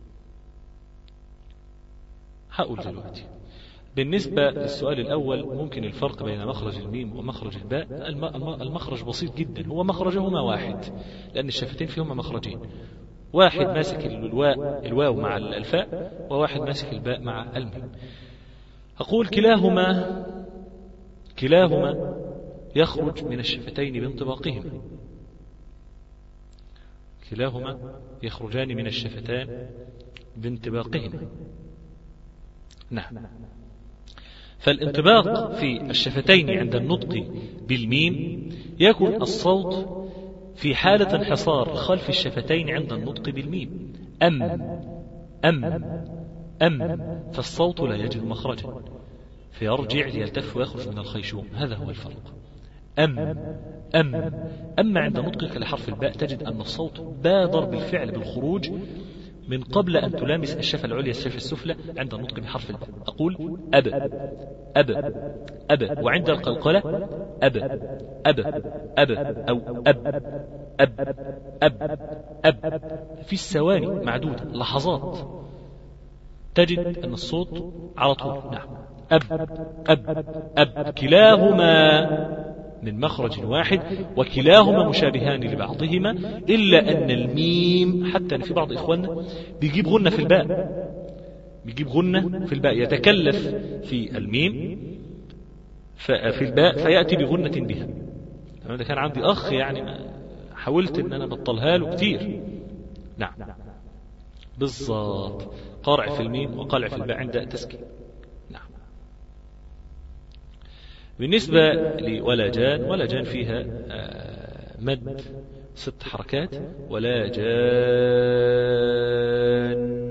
هقول دلوقتي بالنسبة للسؤال الأول ممكن الفرق بين مخرج الميم ومخرج الباء المخرج بسيط جدا هو مخرجهما واحد لأن الشفتين فيهما مخرجين واحد ماسك الواو, الواو مع الفاء وواحد ماسك الباء مع الميم أقول كلاهما كلاهما يخرج من الشفتين بانطباقهما كلاهما يخرجان من الشفتان بانطباقهما نعم فالانطباق في الشفتين عند النطق بالميم يكون الصوت في حالة انحصار خلف الشفتين عند النطق بالميم أم أم أم فالصوت لا يجد مخرجا فيرجع ليلتف ويخرج من الخيشوم هذا هو الفرق أم أم أما عند نطقك لحرف الباء تجد أن الصوت بادر بالفعل بالخروج من قبل أن تلامس الشفة العليا الشفة السفلى عند النطق بحرف الباء أقول أب أب أب وعند القلقلة أب أب أب أو أب أب أب أب في الثواني معدودة لحظات تجد أن الصوت على طول نعم أب أب أب كلاهما من مخرج واحد وكلاهما مشابهان لبعضهما إلا أن الميم حتى في بعض إخواننا بيجيب غنة في الباء بيجيب غنة في الباء يتكلف في الميم في الباء فيأتي بغنة بها ده كان عندي أخ يعني ما حاولت ان انا بطلها له كتير نعم بالضبط قارع في الميم وقلع في الباء عند التسكين نعم بالنسبة لولا جان ولا جان فيها مد ست حركات ولا جان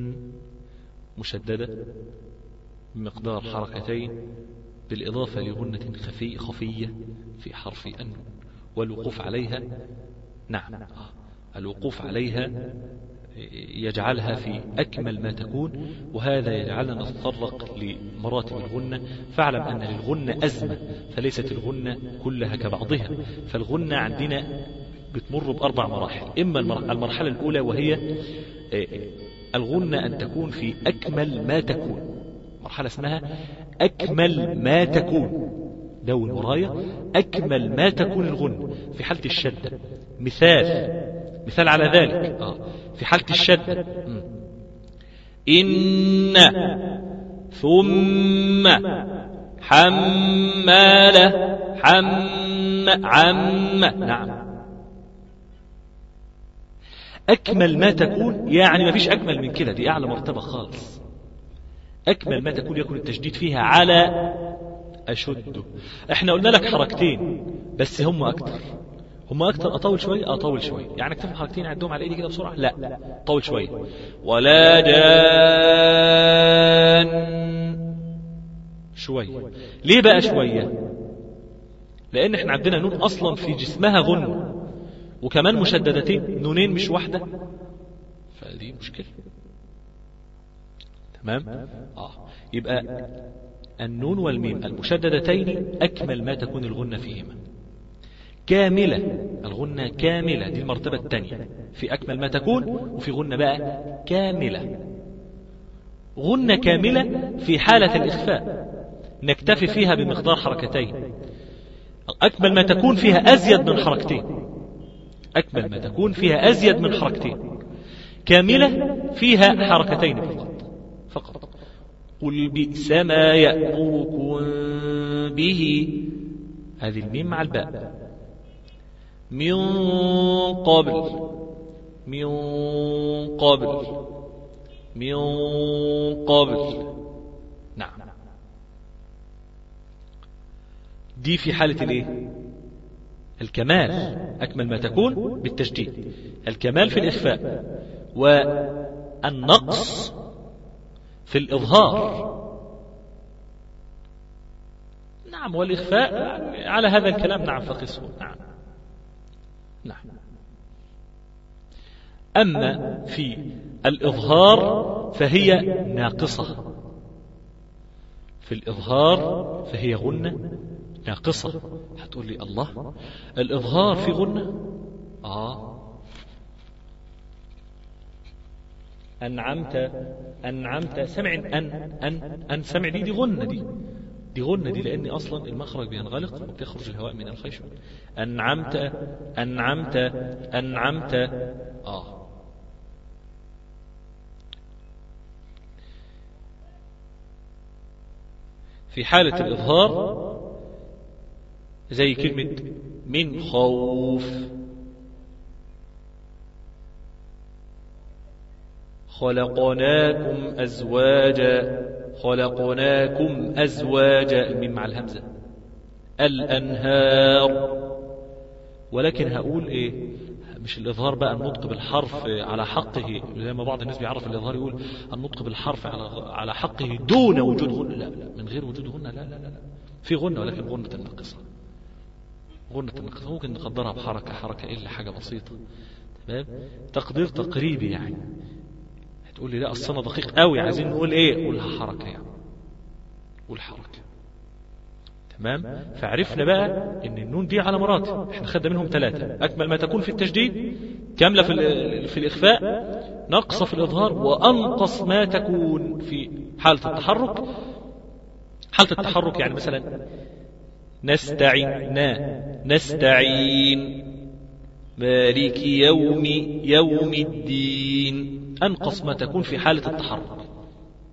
مشددة بمقدار حركتين بالإضافة لغنة خفي خفية في حرف أن والوقوف عليها نعم الوقوف عليها يجعلها في أكمل ما تكون وهذا يجعلنا نتطرق لمراتب الغنة فاعلم أن للغنة أزمة فليست الغنة كلها كبعضها فالغنة عندنا بتمر بأربع مراحل إما المرحلة الأولى وهي الغنة أن تكون في أكمل ما تكون مرحلة اسمها أكمل ما تكون دون ورايا أكمل ما تكون الغنة في حالة الشدة مثال مثال على ذلك آه. في حالة الشدة إن ثم حمالة حم عم نعم أكمل ما تكون يعني ما فيش أكمل من كده دي أعلى مرتبة خالص أكمل ما تكون يكون التشديد فيها على أشده احنا قلنا لك حركتين بس هم أكتر هم أكتر أطول شوية أطول شوية يعني اكتب حركتين عندهم على إيدي كده بسرعة لا طول شوية ولا جان شوية ليه بقى شوية لأن احنا عندنا نون أصلا في جسمها غنة وكمان مشددتين نونين مش واحدة فدي مشكلة تمام آه. يبقى النون والميم المشددتين أكمل ما تكون الغنة فيهما كاملة الغنة كاملة دي المرتبة الثانية في أكمل ما تكون وفي غنة بقى كاملة غنة كاملة في حالة الإخفاء نكتفي فيها بمقدار حركتين أكمل ما تكون فيها أزيد من حركتين أكمل ما تكون فيها أزيد من حركتين كاملة فيها حركتين فقط فقط قل بئس ما يأمركم به هذه الميم مع الباء من قبل من قبل من قبل نعم دي في حالة الايه الكمال أكمل ما تكون بالتشديد الكمال في الإخفاء والنقص في الإظهار نعم والإخفاء على هذا الكلام نعم فقسه نعم نعم أما في الإظهار فهي ناقصة في الإظهار فهي غنة ناقصة هتقول لي الله الإظهار في غنة آه أنعمت أنعمت سمع أن أن أن سمع دي دي غنة دي دي غنة دي لأن أصلا المخرج بينغلق وبتخرج الهواء من الخيشوم أنعمت أنعمت أنعمت آه في حالة الإظهار زي كلمة من خوف خلقناكم أزواجا خلقناكم أزواجا الميم مع الهمزة الأنهار ولكن هقول إيه مش الإظهار بقى النطق بالحرف على حقه زي ما بعض الناس بيعرف الإظهار يقول النطق بالحرف على على حقه دون وجود غنة لا لا من غير وجود غنة لا لا لا, لا. في غنة ولكن غنة الناقصة غنة الناقصة ممكن نقدرها بحركة حركة إلا حاجة بسيطة تمام تقدير تقريبي يعني تقول لي لا الصنة دقيق قوي عايزين نقول ايه قولها حركة يعني قول حركة تمام فعرفنا بقى ان النون دي على مراتب احنا خدنا منهم ثلاثة اكمل ما تكون في التشديد كاملة في, في الاخفاء نقص في الاظهار وانقص ما تكون في حالة التحرك حالة التحرك يعني مثلا نستعين نستعين مالك يوم يوم الدين أنقص ما تكون في حالة التحرك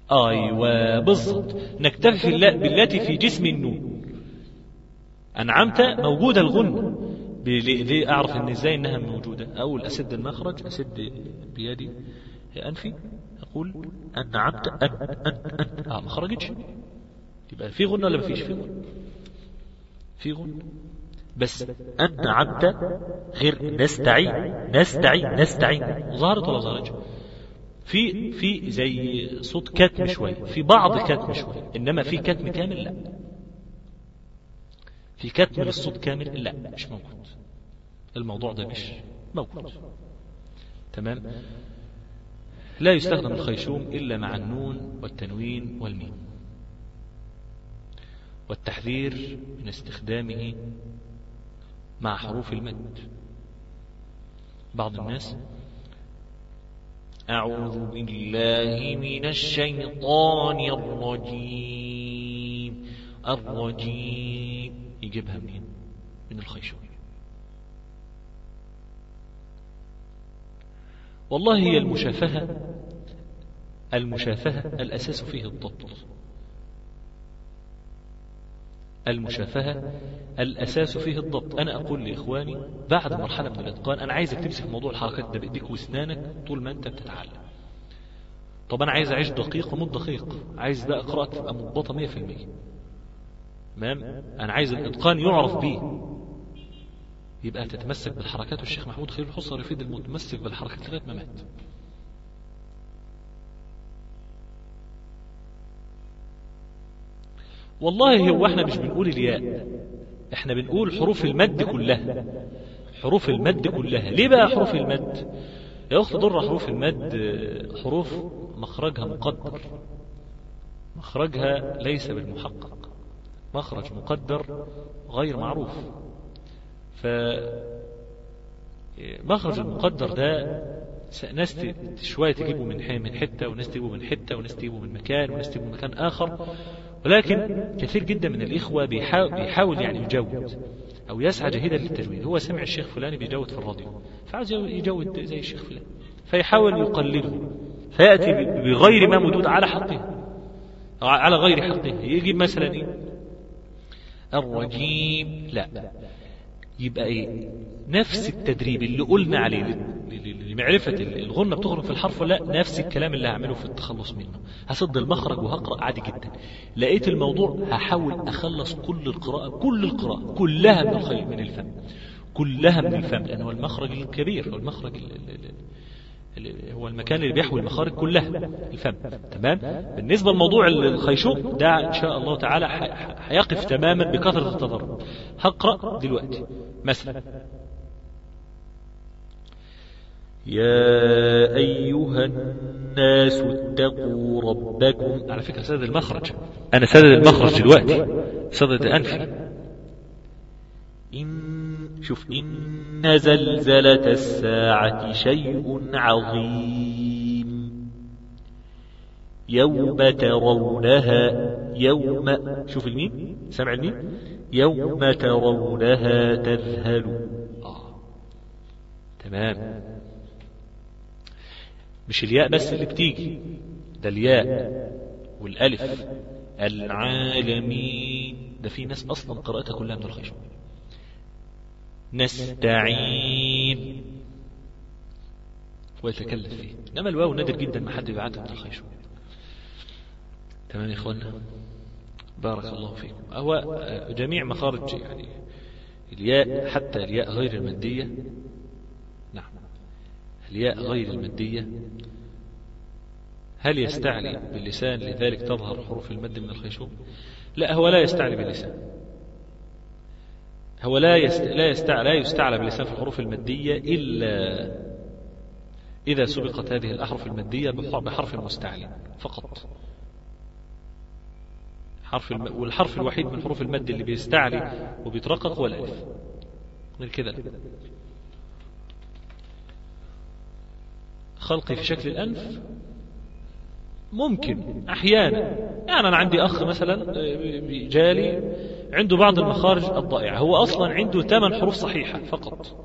أيوة بالضبط نكتفي في بالتي في جسم النون أنعمت موجودة الغنة ليه أعرف إن إزاي إنها موجودة أول أسد المخرج أسد بيدي أنفي أقول أنعمت أن أن أن آه ما خرجتش يبقى في غنة ولا ما فيش في غنة في غنة بس أن عبد غير نستعين نستعين نستعين ظهرت ولا ظهرتش في في زي صوت كتم شوي في بعض كتم شوي انما في كتم كامل لا في كتم للصوت كامل لا مش موجود الموضوع ده مش موجود تمام لا يستخدم الخيشوم إلا مع النون والتنوين والميم والتحذير من استخدامه مع حروف المد بعض الناس أعوذ بالله من الشيطان الرجيم الرجيم يجيبها منين من الخيشوم والله هي المشافهة المشافهة الأساس فيه الضبط المشافهة الأساس فيه الضبط أنا أقول لإخواني بعد مرحلة من الإتقان أنا عايزك تمسك موضوع الحركات ده بإيديك وأسنانك طول ما أنت بتتعلم طب أنا عايز أعيش دقيق ومد دقيق عايز بقى قراءة تبقى مضبطة 100% تمام أنا عايز الإتقان يعرف بيه يبقى تتمسك بالحركات والشيخ محمود خير الحصر يفيد المتمسك بالحركات لغاية ما مات والله هو احنا مش بنقول الياء احنا بنقول حروف المد كلها حروف المد كلها ليه بقى حروف المد يا اخت ضر حروف المد حروف مخرجها مقدر مخرجها ليس بالمحقق مخرج مقدر غير معروف ف مخرج المقدر ده ناس شوية تجيبه من من حتة وناس تجيبه من حتة وناس تجيبه من مكان وناس تجيبه من مكان آخر ولكن كثير جدا من الإخوة بيحاول, بيحاول يعني يجود أو يسعى جهيدا للتجويد هو سمع الشيخ فلاني بيجود في الراديو فعاوز يجود زي الشيخ فلان فيحاول يقلده فيأتي بغير ما مدود على حقه على غير حقه يجيب مثلا إيه الرجيم لا يبقى ايه نفس التدريب اللي قلنا عليه لمعرفة الغنة بتخرج في الحرف ولا لا نفس الكلام اللي هعمله في التخلص منه هسد المخرج وهقرأ عادي جدا لقيت الموضوع هحاول أخلص كل القراءة كل القراءة كلها من الخير من الفم كلها من الفم لأنه هو المخرج الكبير هو المخرج هو المكان اللي بيحوي المخارج كلها الفم تمام بالنسبة لموضوع الخيشوم ده إن شاء الله تعالى هيقف تماما بكثرة التضرب هقرأ دلوقتي مثلا يا أيها الناس اتقوا ربكم على فكرة سدد المخرج أنا سدد المخرج دلوقتي سدد أنفي إن شوف إن زلزلة الساعة شيء عظيم يوم ترونها يوم شوف الميم سمع الميم يوم ترونها تذهل آه. تمام مش الياء بس اللي بتيجي ده الياء والالف العالمين ده في ناس اصلا قراءتها كلها من الخشب نستعين ويتكلم فيه انما الواو نادر جدا ما حد يبعتها من الخيشوم تمام يا اخوانا بارك الله فيكم هو جميع مخارج يعني الياء حتى الياء غير المادية نعم الياء غير المادية هل يستعلي باللسان لذلك تظهر حروف المد من الخيشوم لا هو لا يستعلي باللسان هو لا يست... لا يستع... لا يستعلى باللسان في الحروف المادية إلا إذا سبقت هذه الأحرف المادية بحرف مستعلي فقط حرف الم... والحرف الوحيد من حروف المد اللي بيستعلي وبيترقق هو الألف غير كده خلقي في شكل الأنف ممكن أحيانا يعني أنا عندي أخ مثلا جالي عنده بعض المخارج الضائعة هو أصلا عنده ثمان حروف صحيحة فقط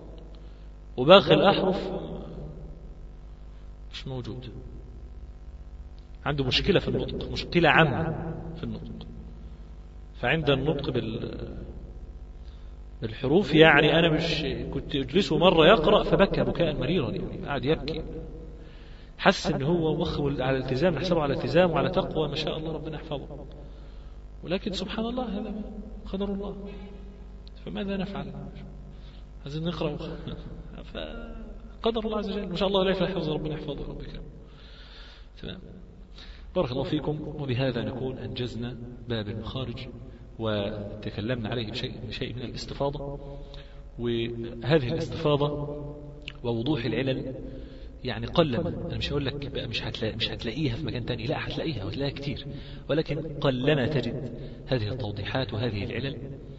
وباقي الأحرف مش موجود عنده مشكلة في النطق مشكلة عامة في النطق فعند النطق بال بالحروف يعني أنا مش كنت أجلسه مرة يقرأ فبكى بكاء مريرا يعني قاعد يبكي حس ان هو وخ على التزام نحسبه على التزام وعلى تقوى ما شاء الله ربنا يحفظه ولكن سبحان الله هذا قدر الله فماذا نفعل عايزين نقرأ فقدر الله عز وجل ما شاء الله لا يفعل حفظ ربنا يحفظه ربك تمام بارك الله فيكم وبهذا نكون أنجزنا باب المخارج وتكلمنا عليه بشيء, بشيء من الاستفاضة وهذه الاستفاضة ووضوح العلل يعني قلما انا مش هقول لك بقى مش هتلاقي مش هتلاقيها في مكان تاني لا هتلاقيها وهتلاقيها كتير ولكن قلما تجد هذه التوضيحات وهذه العلل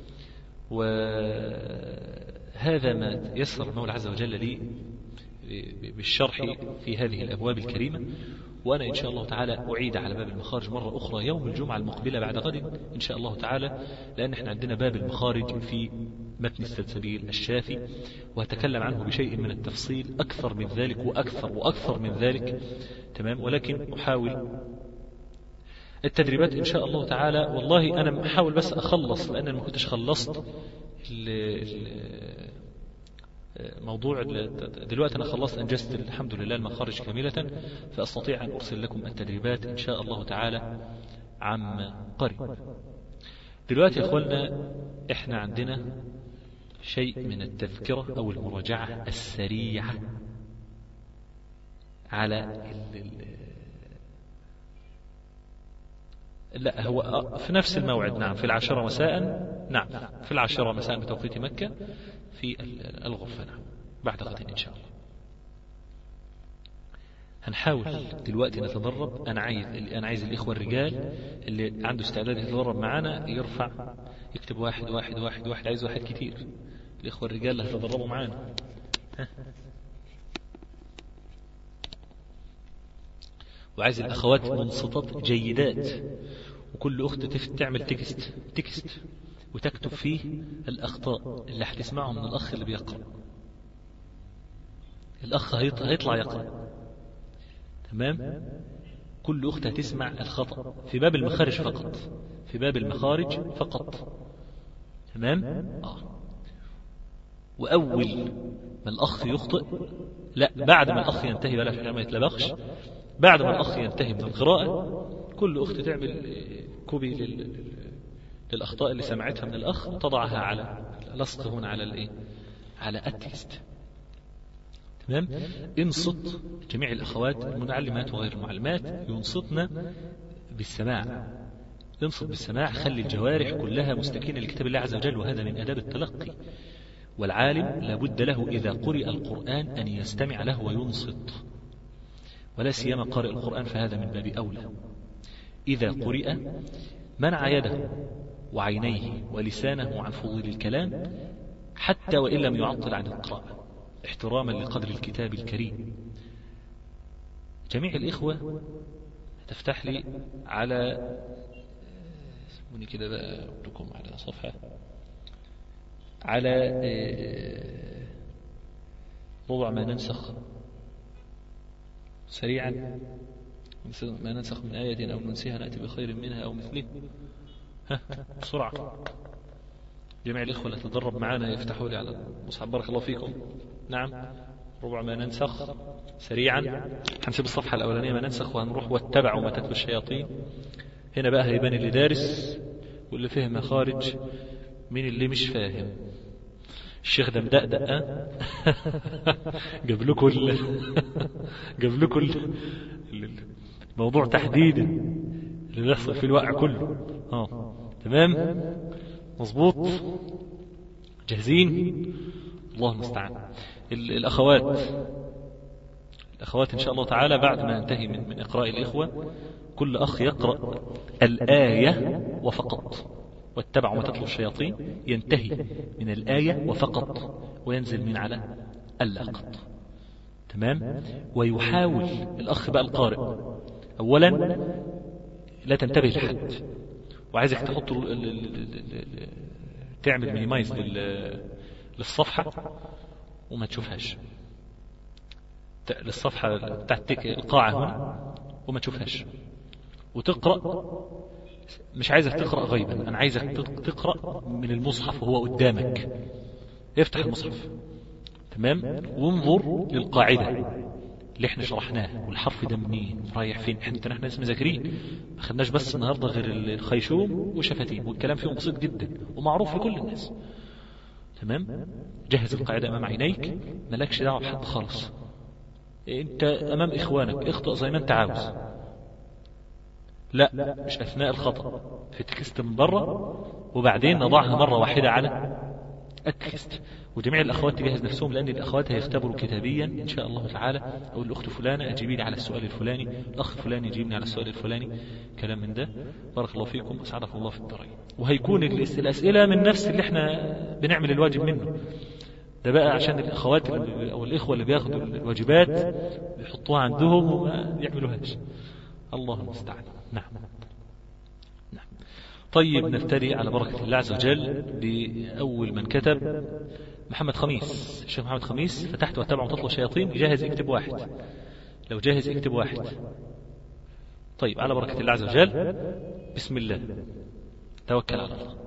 وهذا ما يسر المولى عز وجل لي بالشرح في هذه الأبواب الكريمة وأنا إن شاء الله تعالى أعيد على باب المخارج مرة أخرى يوم الجمعة المقبلة بعد غد إن شاء الله تعالى لأن احنا عندنا باب المخارج في متن السلسبيل الشافي وأتكلم عنه بشيء من التفصيل أكثر من ذلك وأكثر وأكثر من ذلك تمام ولكن أحاول التدريبات إن شاء الله تعالى والله أنا أحاول بس أخلص لأن ما كنتش خلصت موضوع دلوقتي أنا خلصت أنجزت الحمد لله المخارج كاملة فأستطيع أن أرسل لكم التدريبات إن شاء الله تعالى عم قريب دلوقتي يا أخوانا إحنا عندنا شيء من التذكرة أو المراجعة السريعة على لا هو في نفس الموعد نعم في العاشرة مساء نعم في العاشرة مساء بتوقيت مكة في الغرفة نعم بعد غد إن شاء الله هنحاول دلوقتي نتدرب أنا عايز أنا عايز الإخوة الرجال اللي عنده استعداد يتدرب معانا يرفع يكتب واحد واحد واحد واحد عايز واحد كتير الإخوة الرجال اللي هيتدربوا معانا وعايز الأخوات منصتات جيدات وكل أخت تعمل تكست تكست وتكتب فيه الأخطاء اللي هتسمعه من الأخ اللي بيقرأ الأخ هيطلع يقرأ تمام كل أخت هتسمع الخطأ في باب المخارج فقط في باب المخارج فقط تمام آه. وأول ما الأخ يخطئ لا بعد ما الأخ ينتهي ولا في ما يتلبخش بعد ما الأخ ينتهي من القراءة كل أخت تعمل كوبي للأخطاء اللي سمعتها من الأخ وتضعها على لصق هنا على الإيه على التكست تمام انصت جميع الأخوات المعلمات وغير المعلمات ينصتنا بالسماع انصت بالسماع خلي الجوارح كلها مستكينة لكتاب الله عز وجل وهذا من أداب التلقي والعالم لابد له إذا قرئ القرآن أن يستمع له وينصت ولا سيما قارئ القرآن فهذا من باب أولى إذا قرئ منع يده وعينيه ولسانه عن فضول الكلام حتى وإن لم يعطل عن القراءة احتراما لقدر الكتاب الكريم جميع الإخوة تفتح لي على اسموني كده بقى لكم على صفحة على ربع ما ننسخ سريعا ما ننسخ من آية أو ننسيها نأتي بخير منها أو مثله ها بسرعة جميع الإخوة اللي تدرب معنا يفتحوا لي على المصحف بارك الله فيكم نعم ربع ما ننسخ سريعا هنسيب الصفحة الأولانية ما ننسخ وهنروح واتبعوا ما تتلو الشياطين هنا بقى هيبان اللي دارس واللي فهم مخارج مين اللي مش فاهم الشيخ ده مدقدق جاب لكم جاب لكم الموضوع تحديدا اللي بيحصل في الواقع كله اه تمام مظبوط جاهزين الله المستعان الاخوات الاخوات ان شاء الله تعالى بعد ما ننتهي من من اقراء الاخوه كل اخ يقرا الايه وفقط واتبعوا ما تتلو الشياطين ينتهي من الآية وفقط وينزل من على اللقط تمام ويحاول الأخ بقى القارئ أولا لا تنتبه لحد وعايزك تحط تعمل مينيمايز للصفحة وما تشوفهاش للصفحة بتاعت القاعة هنا وما تشوفهاش وتقرأ مش عايزك تقرأ غيبا أنا عايزك تقرأ من المصحف وهو قدامك افتح المصحف تمام وانظر للقاعدة اللي احنا شرحناه والحرف ده منين رايح فين احنا احنا ناس مذاكرين ما خدناش بس النهارده غير الخيشوم وشفتين والكلام فيهم بسيط جدا ومعروف لكل الناس تمام جهز القاعدة أمام عينيك مالكش دعوة بحد خالص انت أمام إخوانك اخطأ زي ما انت عاوز لا مش أثناء الخطأ في التكست من بره وبعدين نضعها مرة واحدة على التكست وجميع الأخوات تجهز نفسهم لأن الأخوات هيختبروا كتابيا إن شاء الله تعالى أو الأخت فلانة أجيبي لي على السؤال الفلاني الأخ فلان يجيبني على السؤال الفلاني كلام من ده بارك الله فيكم أسعدكم الله في الدارين وهيكون الأسئلة من نفس اللي احنا بنعمل الواجب منه ده بقى عشان الأخوات أو الإخوة اللي بياخدوا الواجبات بيحطوها عندهم وما بيعملوهاش الله المستعان نعم نعم طيب نبتدي على بركة الله عز وجل بأول من كتب محمد خميس الشيخ محمد خميس فتحت واتبع وتطلع الشياطين جاهز اكتب واحد لو جاهز اكتب واحد طيب على بركة الله عز وجل بسم الله توكل على الله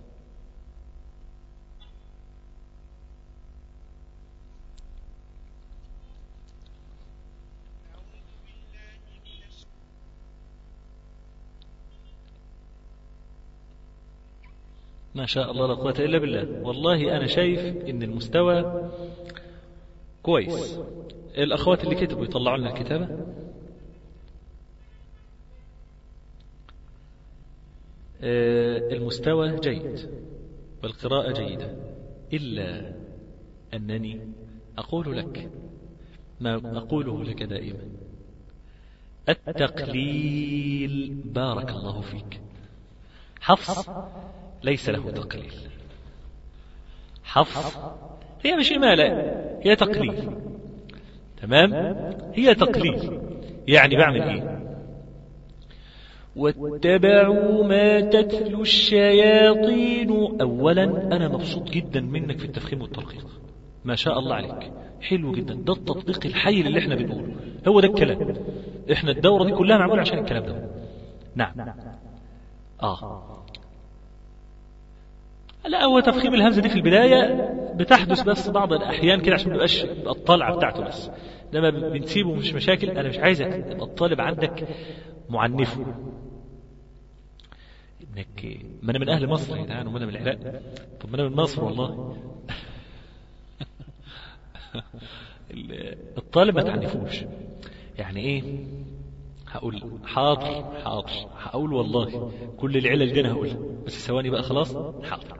ما شاء الله لا قوة إلا بالله والله أنا شايف إن المستوى كويس الأخوات اللي كتبوا يطلعوا لنا الكتابة المستوى جيد والقراءة جيدة إلا أنني أقول لك ما أقوله لك دائما التقليل بارك الله فيك حفص ليس له تقليل حفص هي مش إمالة هي تقليل تمام هي تقليل يعني بعمل إيه واتبعوا ما تتلو الشياطين أولا أنا مبسوط جدا منك في التفخيم والترقيق ما شاء الله عليك حلو جدا ده التطبيق الحي اللي احنا بنقوله هو ده الكلام احنا الدورة دي كلها معمولة عشان الكلام ده نعم آه لا هو تفخيم الهمزة دي في البداية بتحدث بس بعض الأحيان كده عشان ما يبقاش الطلعة بتاعته بس لما بنسيبه مش مشاكل أنا مش عايزك تبقى الطالب عندك معنفه انك ما انا من اهل مصر يا جدعان وما انا من العراق طب ما انا من مصر والله الطالب ما تعنفوش يعني ايه هقول حاضر حاضر هقول والله كل العلل دي انا هقولها بس ثواني بقى خلاص حاضر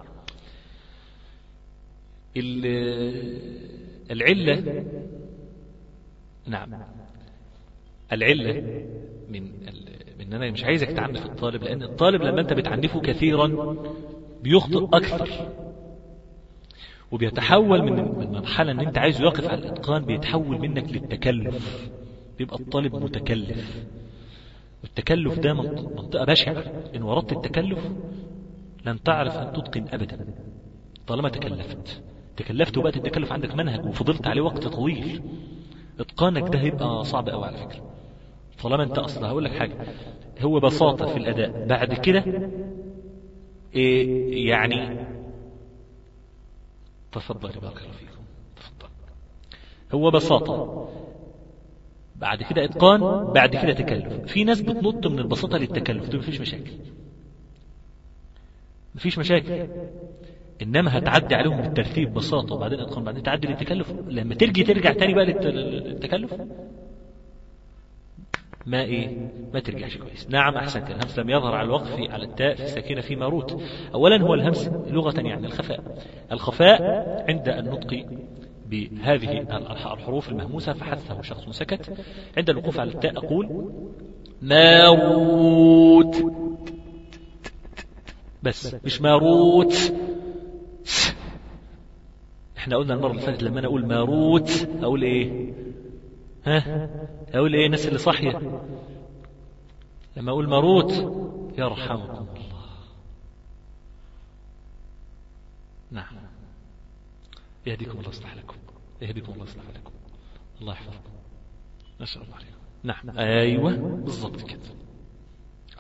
العلة نعم العلة من من انا مش عايزك تعنف الطالب لان الطالب لما انت بتعنفه كثيرا بيخطئ اكثر وبيتحول من من مرحلة ان انت عايزه يقف على الاتقان بيتحول منك للتكلف بيبقى الطالب متكلف والتكلف ده منطقة بشعة إن وردت التكلف لن تعرف أن تتقن أبدا طالما تكلفت تكلفت وبقت التكلف عندك منهج وفضلت عليه وقت طويل اتقانك ده هيبقى صعب قوي على فكرة طالما انت اصلا هقول لك حاجة هو بساطة في الأداء بعد كده إيه يعني تفضل بارك الله فيكم تفضل هو بساطة بعد كده اتقان بعد كده تكلف في ناس بتنط من البساطه للتكلف ده مفيش مشاكل مفيش مشاكل انما هتعدي عليهم بالترتيب بساطه وبعدين اتقان بعدين تعدي للتكلف لما ترجي ترجع تاني بقى للتكلف ما ايه ما ترجعش كويس نعم احسنت الهمس لم يظهر على الوقف على التاء في الساكنه في ماروت اولا هو الهمس لغه يعني الخفاء الخفاء عند النطق بهذه الحروف المهموسة فحثه شخص سكت عند الوقوف على التاء أقول ماروت بس مش ماروت احنا قلنا المرة اللي فاتت لما انا اقول ماروت اقول ايه ها اقول ايه الناس اللي صاحية لما اقول ماروت يرحمكم الله نعم يهديكم الله يصلح لكم يهديكم الله يصلح لكم الله يحفظكم ما شاء الله عليكم نعم ايوه بالضبط كده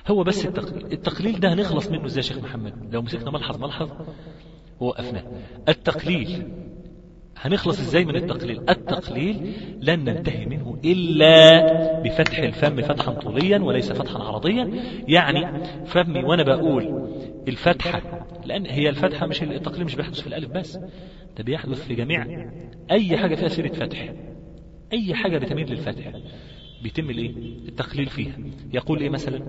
هو بس التقليل التقليل ده هنخلص منه ازاي يا شيخ محمد لو مسكنا ملحظ ملحظ ووقفناه التقليل هنخلص ازاي من التقليل التقليل لن ننتهي منه الا بفتح الفم فتحا طوليا وليس فتحا عرضيا يعني فمي وانا بقول الفتحه لان هي الفتحه مش التقليل مش بيحدث في الالف بس ده بيحدث في جميع اي حاجه فيها سيره فتح اي حاجه بتميل للفتح بيتم الايه التقليل فيها يقول ايه مثلا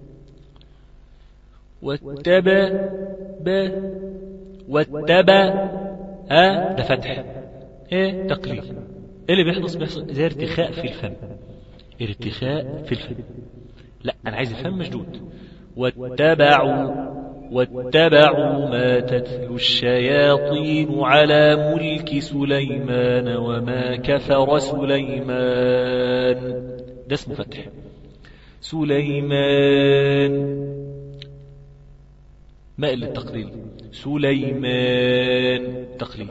واتبع ب واتبع ها ده فتح ايه تقليل ايه اللي بيحدث بيحصل زي ارتخاء في الفم ارتخاء في الفم لا انا عايز الفم مشدود واتبعوا واتبعوا ما تتلو الشياطين على ملك سليمان وما كفر سليمان ده اسمه فتح سليمان ماء للتقليل سليمان تقليل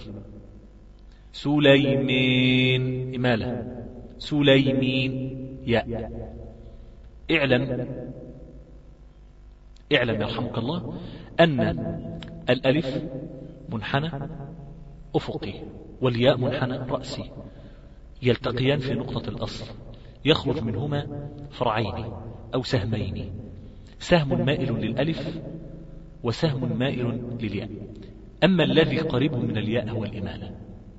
سليمان إمالة سليمين ياء اعلم اعلم يرحمك الله أن الألف منحنى أفقي والياء منحنى رأسي يلتقيان في نقطة الأصل يخرج منهما فرعين أو سهمين سهم مائل للألف وسهم مائل للياء أما الذي قريب من الياء هو الإمالة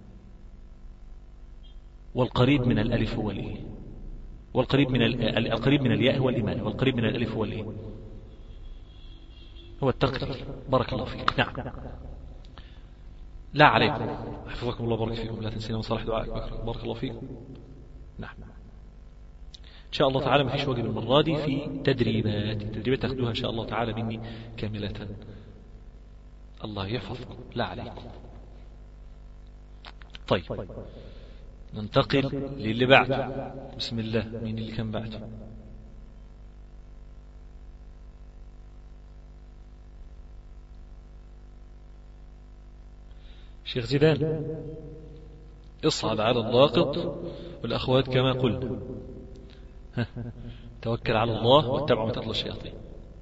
والقريب من الألف هو الإيه والقريب من القريب من الياء هو الإمالة والقريب من الألف هو الإيه هو التقليل بارك الله فيك نعم لا عليكم حفظكم الله بارك فيكم لا تنسينا من صالح دعائك بارك الله فيكم نعم إن شاء الله تعالى ما فيش واجب المرة دي في تدريبات التدريبات تاخدوها إن شاء الله تعالى مني كاملة الله يحفظكم لا عليكم طيب ننتقل للي بعده بسم الله مين اللي كان بعده شيخ زيدان اصعد على الضاغط والأخوات كما قلنا توكل على الله واتبع ما تطلع الشياطين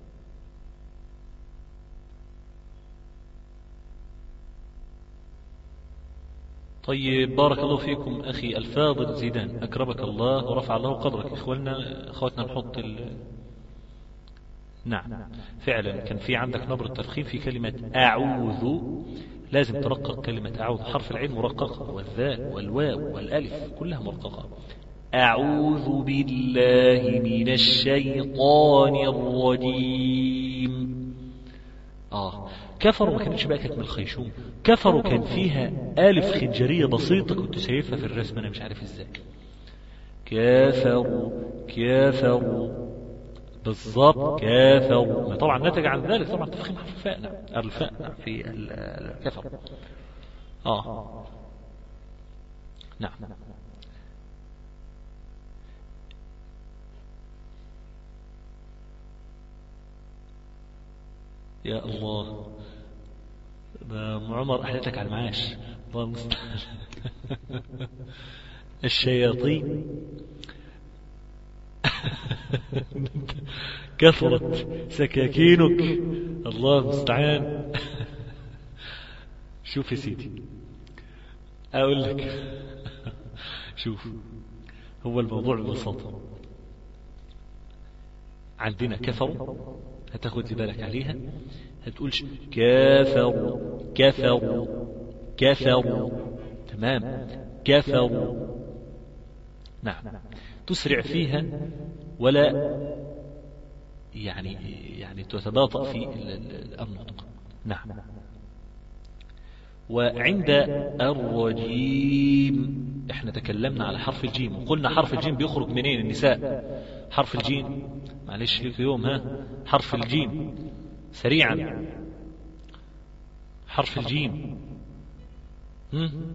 طيب بارك الله فيكم أخي الفاضل زيدان أكرمك الله ورفع الله قدرك إخواننا أخواتنا نحط ال... نعم فعلا كان في عندك نبرة تفخيم في كلمة أعوذ لازم ترقق كلمة أعوذ حرف العين مرققة والذاء والواو والألف كلها مرققة أعوذ بالله من الشيطان الرجيم آه كفروا ما كانتش بقى كانت من الخيشوم كفروا كان فيها ألف خنجرية بسيطة كنت شايفها في الرسم أنا مش عارف إزاي كافروا كافروا بالضبط كافروا طبعا نتج عن ذلك طبعا تفخيم حرف الفاء نعم الفاء نعم في الكفر اه نعم يا الله ده ام عمر احلتك على المعاش الله المستعان الشياطين كثرت سكاكينك الله المستعان شوف يا سيدي اقول لك شوف هو الموضوع ببساطة عندنا كفر هتاخد لي بالك عليها هتقولش كافر كفر كفر تمام كفر نعم تسرع فيها ولا يعني يعني تتباطأ في النطق نعم وعند الرجيم احنا تكلمنا على حرف الجيم وقلنا حرف الجيم بيخرج منين النساء حرف الجيم معلش لك يوم ها حرف الجيم سريعا حرف الجيم هم؟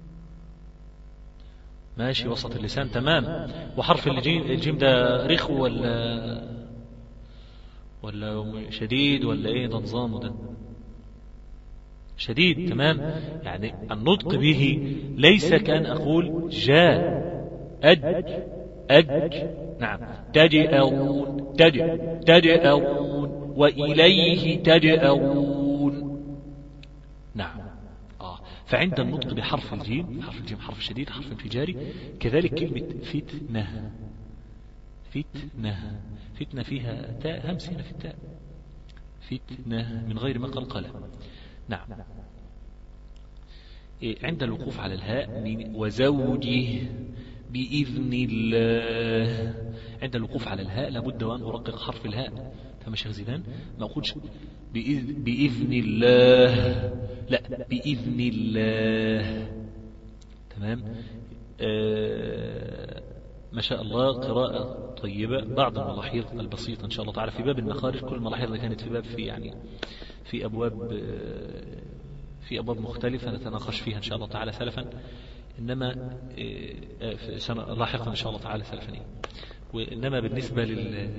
ماشي وسط اللسان تمام وحرف الجيم الجيم ده رخو ولا ولا شديد ولا ايه ده نظامه ده شديد تمام يعني النطق به ليس كأن أقول جاء أج أج نعم تجأرون تج تجأرون وإليه تجأرون نعم آه. فعند النطق بحرف الجيم حرف الجيم حرف شديد حرف انفجاري كذلك كلمة فتنة فتنة فتنة فيها تاء همس هنا في التاء فتنة من غير ما قلقلة نعم إيه، عند الوقوف على الهاء من وزوجه بإذن الله عند الوقوف على الهاء لابد وأن أرقق حرف الهاء فما شيخ زيدان ما أقولش بإذن, بإذن الله لا بإذن الله تمام آه ما شاء الله قراءة طيبة بعض الملاحظ البسيطة إن شاء الله تعالى في باب المخارج كل الملاحظ اللي كانت في باب في يعني في أبواب آه، في أبواب مختلفة نتناقش فيها إن شاء الله تعالى سلفا إنما آه، لاحقا إن شاء الله تعالى سلفا وإنما بالنسبة لل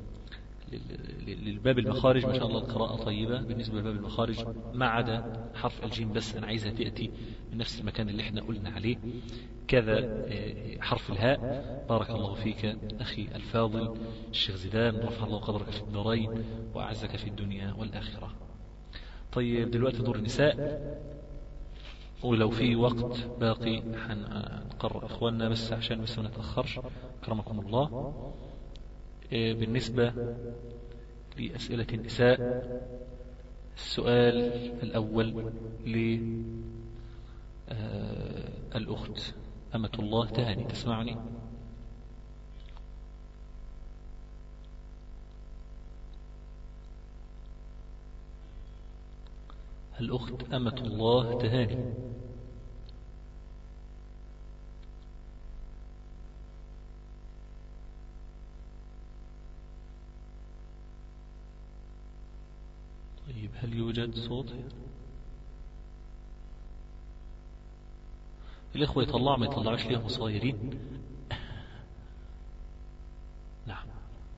للباب المخارج ما شاء الله القراءة طيبة بالنسبة لباب المخارج ما عدا حرف الجيم بس أنا عايزها تأتي من نفس المكان اللي احنا قلنا عليه كذا آه، حرف الهاء بارك الله فيك أخي الفاضل الشيخ زيدان رفع الله قدرك في الدارين وأعزك في الدنيا والآخرة طيب دلوقتي دور النساء ولو في وقت باقي حنقرر إخواننا بس عشان بس ما نتأخرش كرمكم الله آه، بالنسبة لأسئلة النساء السؤال الأول للأخت أمة الله تهاني تسمعني الأخت أمة الله تهاني طيب هل يوجد صوت الإخوة يطلعوا ما يطلعوش ليهم صايرين نعم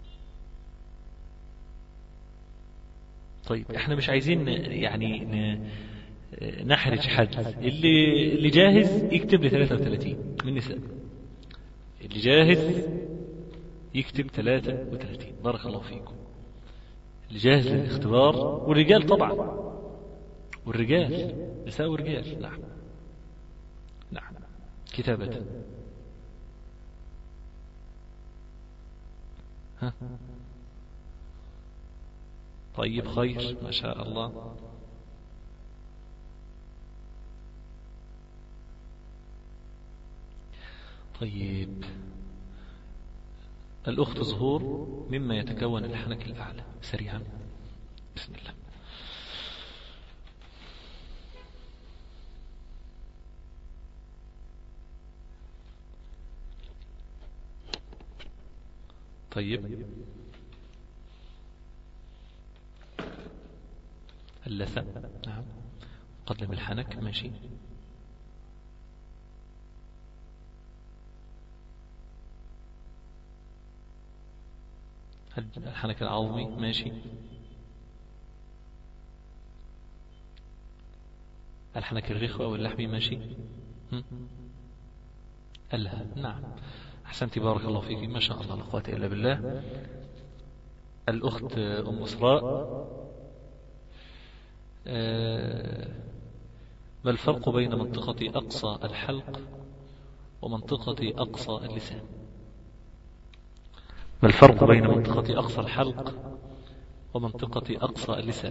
طيب احنا مش عايزين يعني نحرج حد اللي اللي جاهز يكتب لي 33 من نساء اللي جاهز يكتب 33 بارك الله فيكم اللي جاهز للاختبار والرجال طبعا والرجال نساء ورجال نعم نعم كتابة ها طيب خير ما شاء الله طيب الأخت ظهور مما يتكون الحنك الأعلى سريعا بسم الله طيب اللثة نعم قدم الحنك ماشي الحنك العظمي ماشي الحنك الرخوة أو اللحمي ماشي ألها نعم أحسنت بارك الله فيك ما شاء الله لا قوة إلا بالله الأخت أم إسراء آه، ما الفرق بين منطقة أقصى الحلق ومنطقة أقصى اللسان ما الفرق بين منطقة أقصى الحلق ومنطقة أقصى اللسان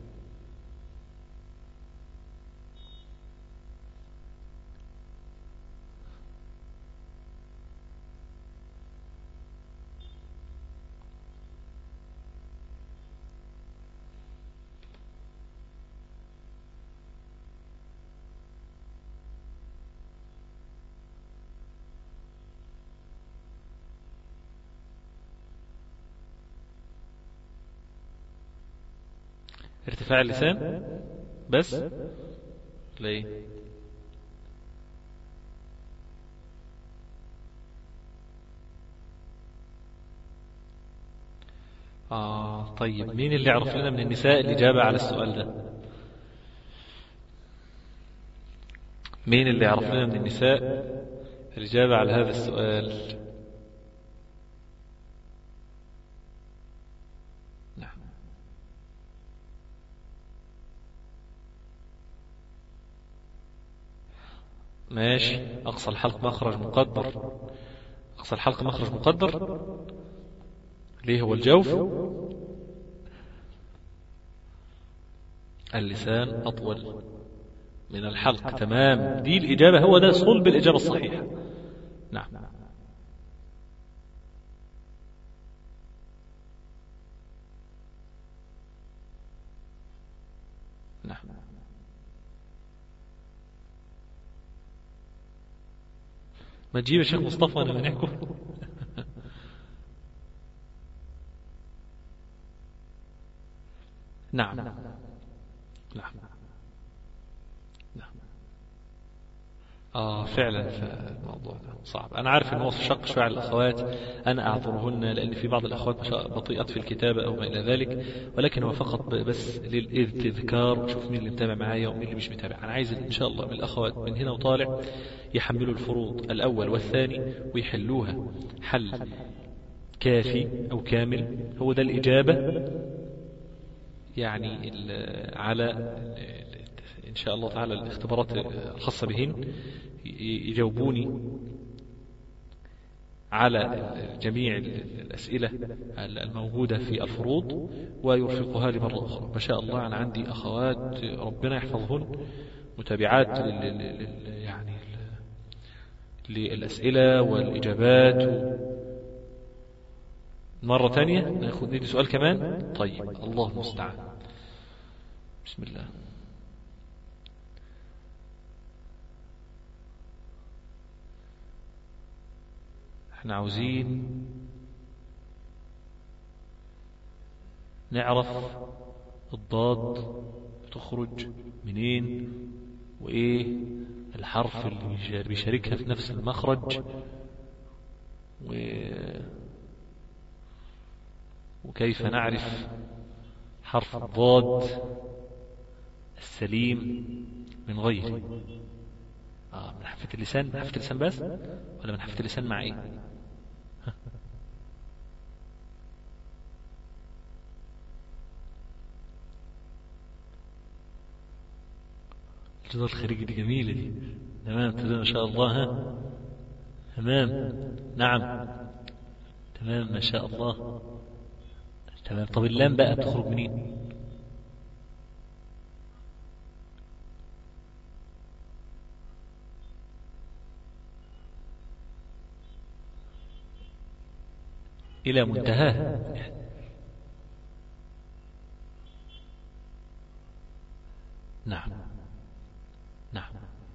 ارتفاع اللسان بس ليه آه طيب مين اللي يعرف لنا من النساء الإجابة على السؤال ده مين اللي يعرف لنا من النساء الإجابة على هذا السؤال ماشي أقصى الحلق مخرج مقدر أقصى الحلق مخرج مقدر ليه هو الجوف اللسان أطول من الحلق تمام دي الإجابة هو ده صلب الإجابة الصحيحة نعم نعم ما تجيب يا شيخ مصطفى أنا منعكم نعم نعم نعم آه فعلا الموضوع صعب أنا عارف إن هو شق شوية على الأخوات أنا أعذرهن لأن في بعض الأخوات بطيئة في الكتابة أو ما إلى ذلك ولكن هو فقط بس للاذكار وشوف مين اللي متابع معايا ومين اللي مش متابع أنا عايز إن شاء الله من الأخوات من هنا وطالع يحملوا الفروض الأول والثاني ويحلوها حل كافي أو كامل هو ده الإجابة يعني على إن شاء الله تعالى الاختبارات الخاصة بهن يجاوبوني على جميع الأسئلة الموجودة في الفروض ويرفقها لي مرة أخرى ما شاء الله أنا عندي أخوات ربنا يحفظهن متابعات يعني للأسئلة والإجابات مرة ثانية ناخذ ندي سؤال كمان طيب الله المستعان بسم الله احنا عاوزين نعرف الضاد بتخرج منين وايه الحرف اللي بيشاركها في نفس المخرج و وكيف نعرف حرف الضاد السليم من غيره آه من حافة اللسان من حافة اللسان بس ولا من حافة اللسان مع ايه الجزر الخارجي دي جميلة دي تمام تمام ما شاء الله ها تمام نعم تمام ما شاء الله تمام طب اللام بقى تخرج منين إلى منتهاه نعم نعم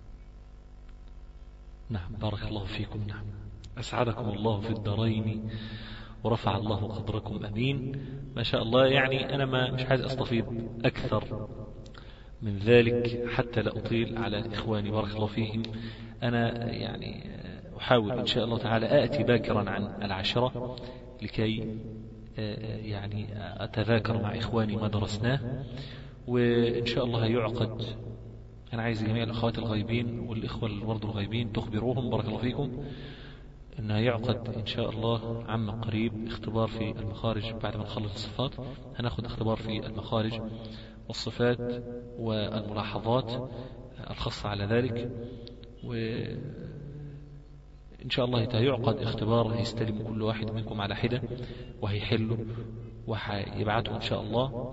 نعم بارك الله فيكم نعم أسعدكم الله في الدارين ورفع الله قدركم أمين ما شاء الله يعني أنا ما مش عايز أستفيض أكثر من ذلك حتى لا أطيل على إخواني بارك الله فيهم أنا يعني أحاول إن شاء الله تعالى آتي باكرا عن العشرة لكي يعني أتذاكر مع إخواني ما درسناه وإن شاء الله يعقد أنا عايز جميع الأخوات الغايبين والإخوة برضه الغايبين تخبروهم بارك الله فيكم أنه يعقد إن شاء الله عما قريب اختبار في المخارج بعد ما نخلص الصفات هناخد اختبار في المخارج والصفات والملاحظات الخاصة على ذلك وإن شاء الله هيعقد اختبار هيستلم كل واحد منكم على حدة وهيحله وهيبعته إن شاء الله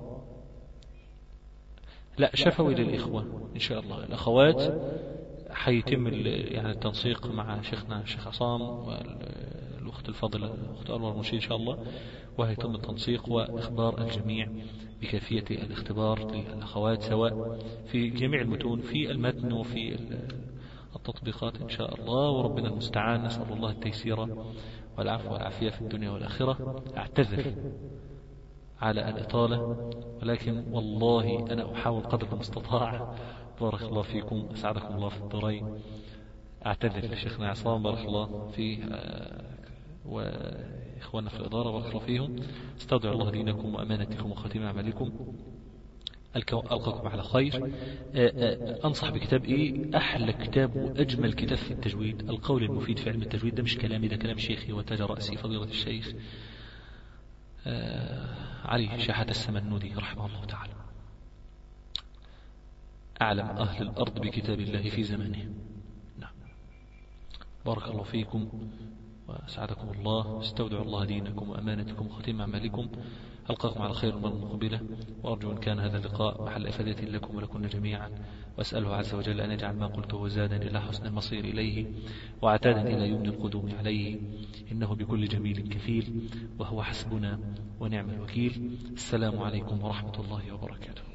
لا شفوي للإخوة إن شاء الله الأخوات حيتم يعني التنسيق مع شيخنا الشيخ عصام والأخت الفاضلة الأخت أنور مرشيد إن شاء الله وهيتم التنسيق وإخبار الجميع بكيفية الاختبار للأخوات سواء في جميع المتون في المتن وفي التطبيقات إن شاء الله وربنا المستعان نسأل الله التيسير والعفو والعافية في الدنيا والآخرة أعتذر على الإطالة ولكن والله أنا أحاول قدر المستطاع بارك الله فيكم أسعدكم الله في الدارين أعتذر لشيخنا عصام بارك الله فيه وإخواننا في الإدارة بارك الله فيهم استودع الله دينكم وأمانتكم وخاتم أعمالكم ألقاكم على خير أنصح بكتاب إيه أحلى كتاب وأجمل كتاب في التجويد القول المفيد في علم التجويد ده مش كلامي ده كلام شيخي وتاج رأسي فضيلة الشيخ علي شاحة السمنودي رحمه الله تعالى أعلم أهل الأرض بكتاب الله في زمانه نعم بارك الله فيكم وسعدكم الله استودع الله دينكم وأمانتكم وختم أعمالكم ألقاكم على خير المرة المقبلة وأرجو أن كان هذا اللقاء محل إفادة لكم ولكم جميعا وأسأله عز وجل أن يجعل ما قلته زادا إلى حسن المصير إليه وعتادا إلى يمن القدوم عليه إنه بكل جميل كفيل وهو حسبنا ونعم الوكيل السلام عليكم ورحمة الله وبركاته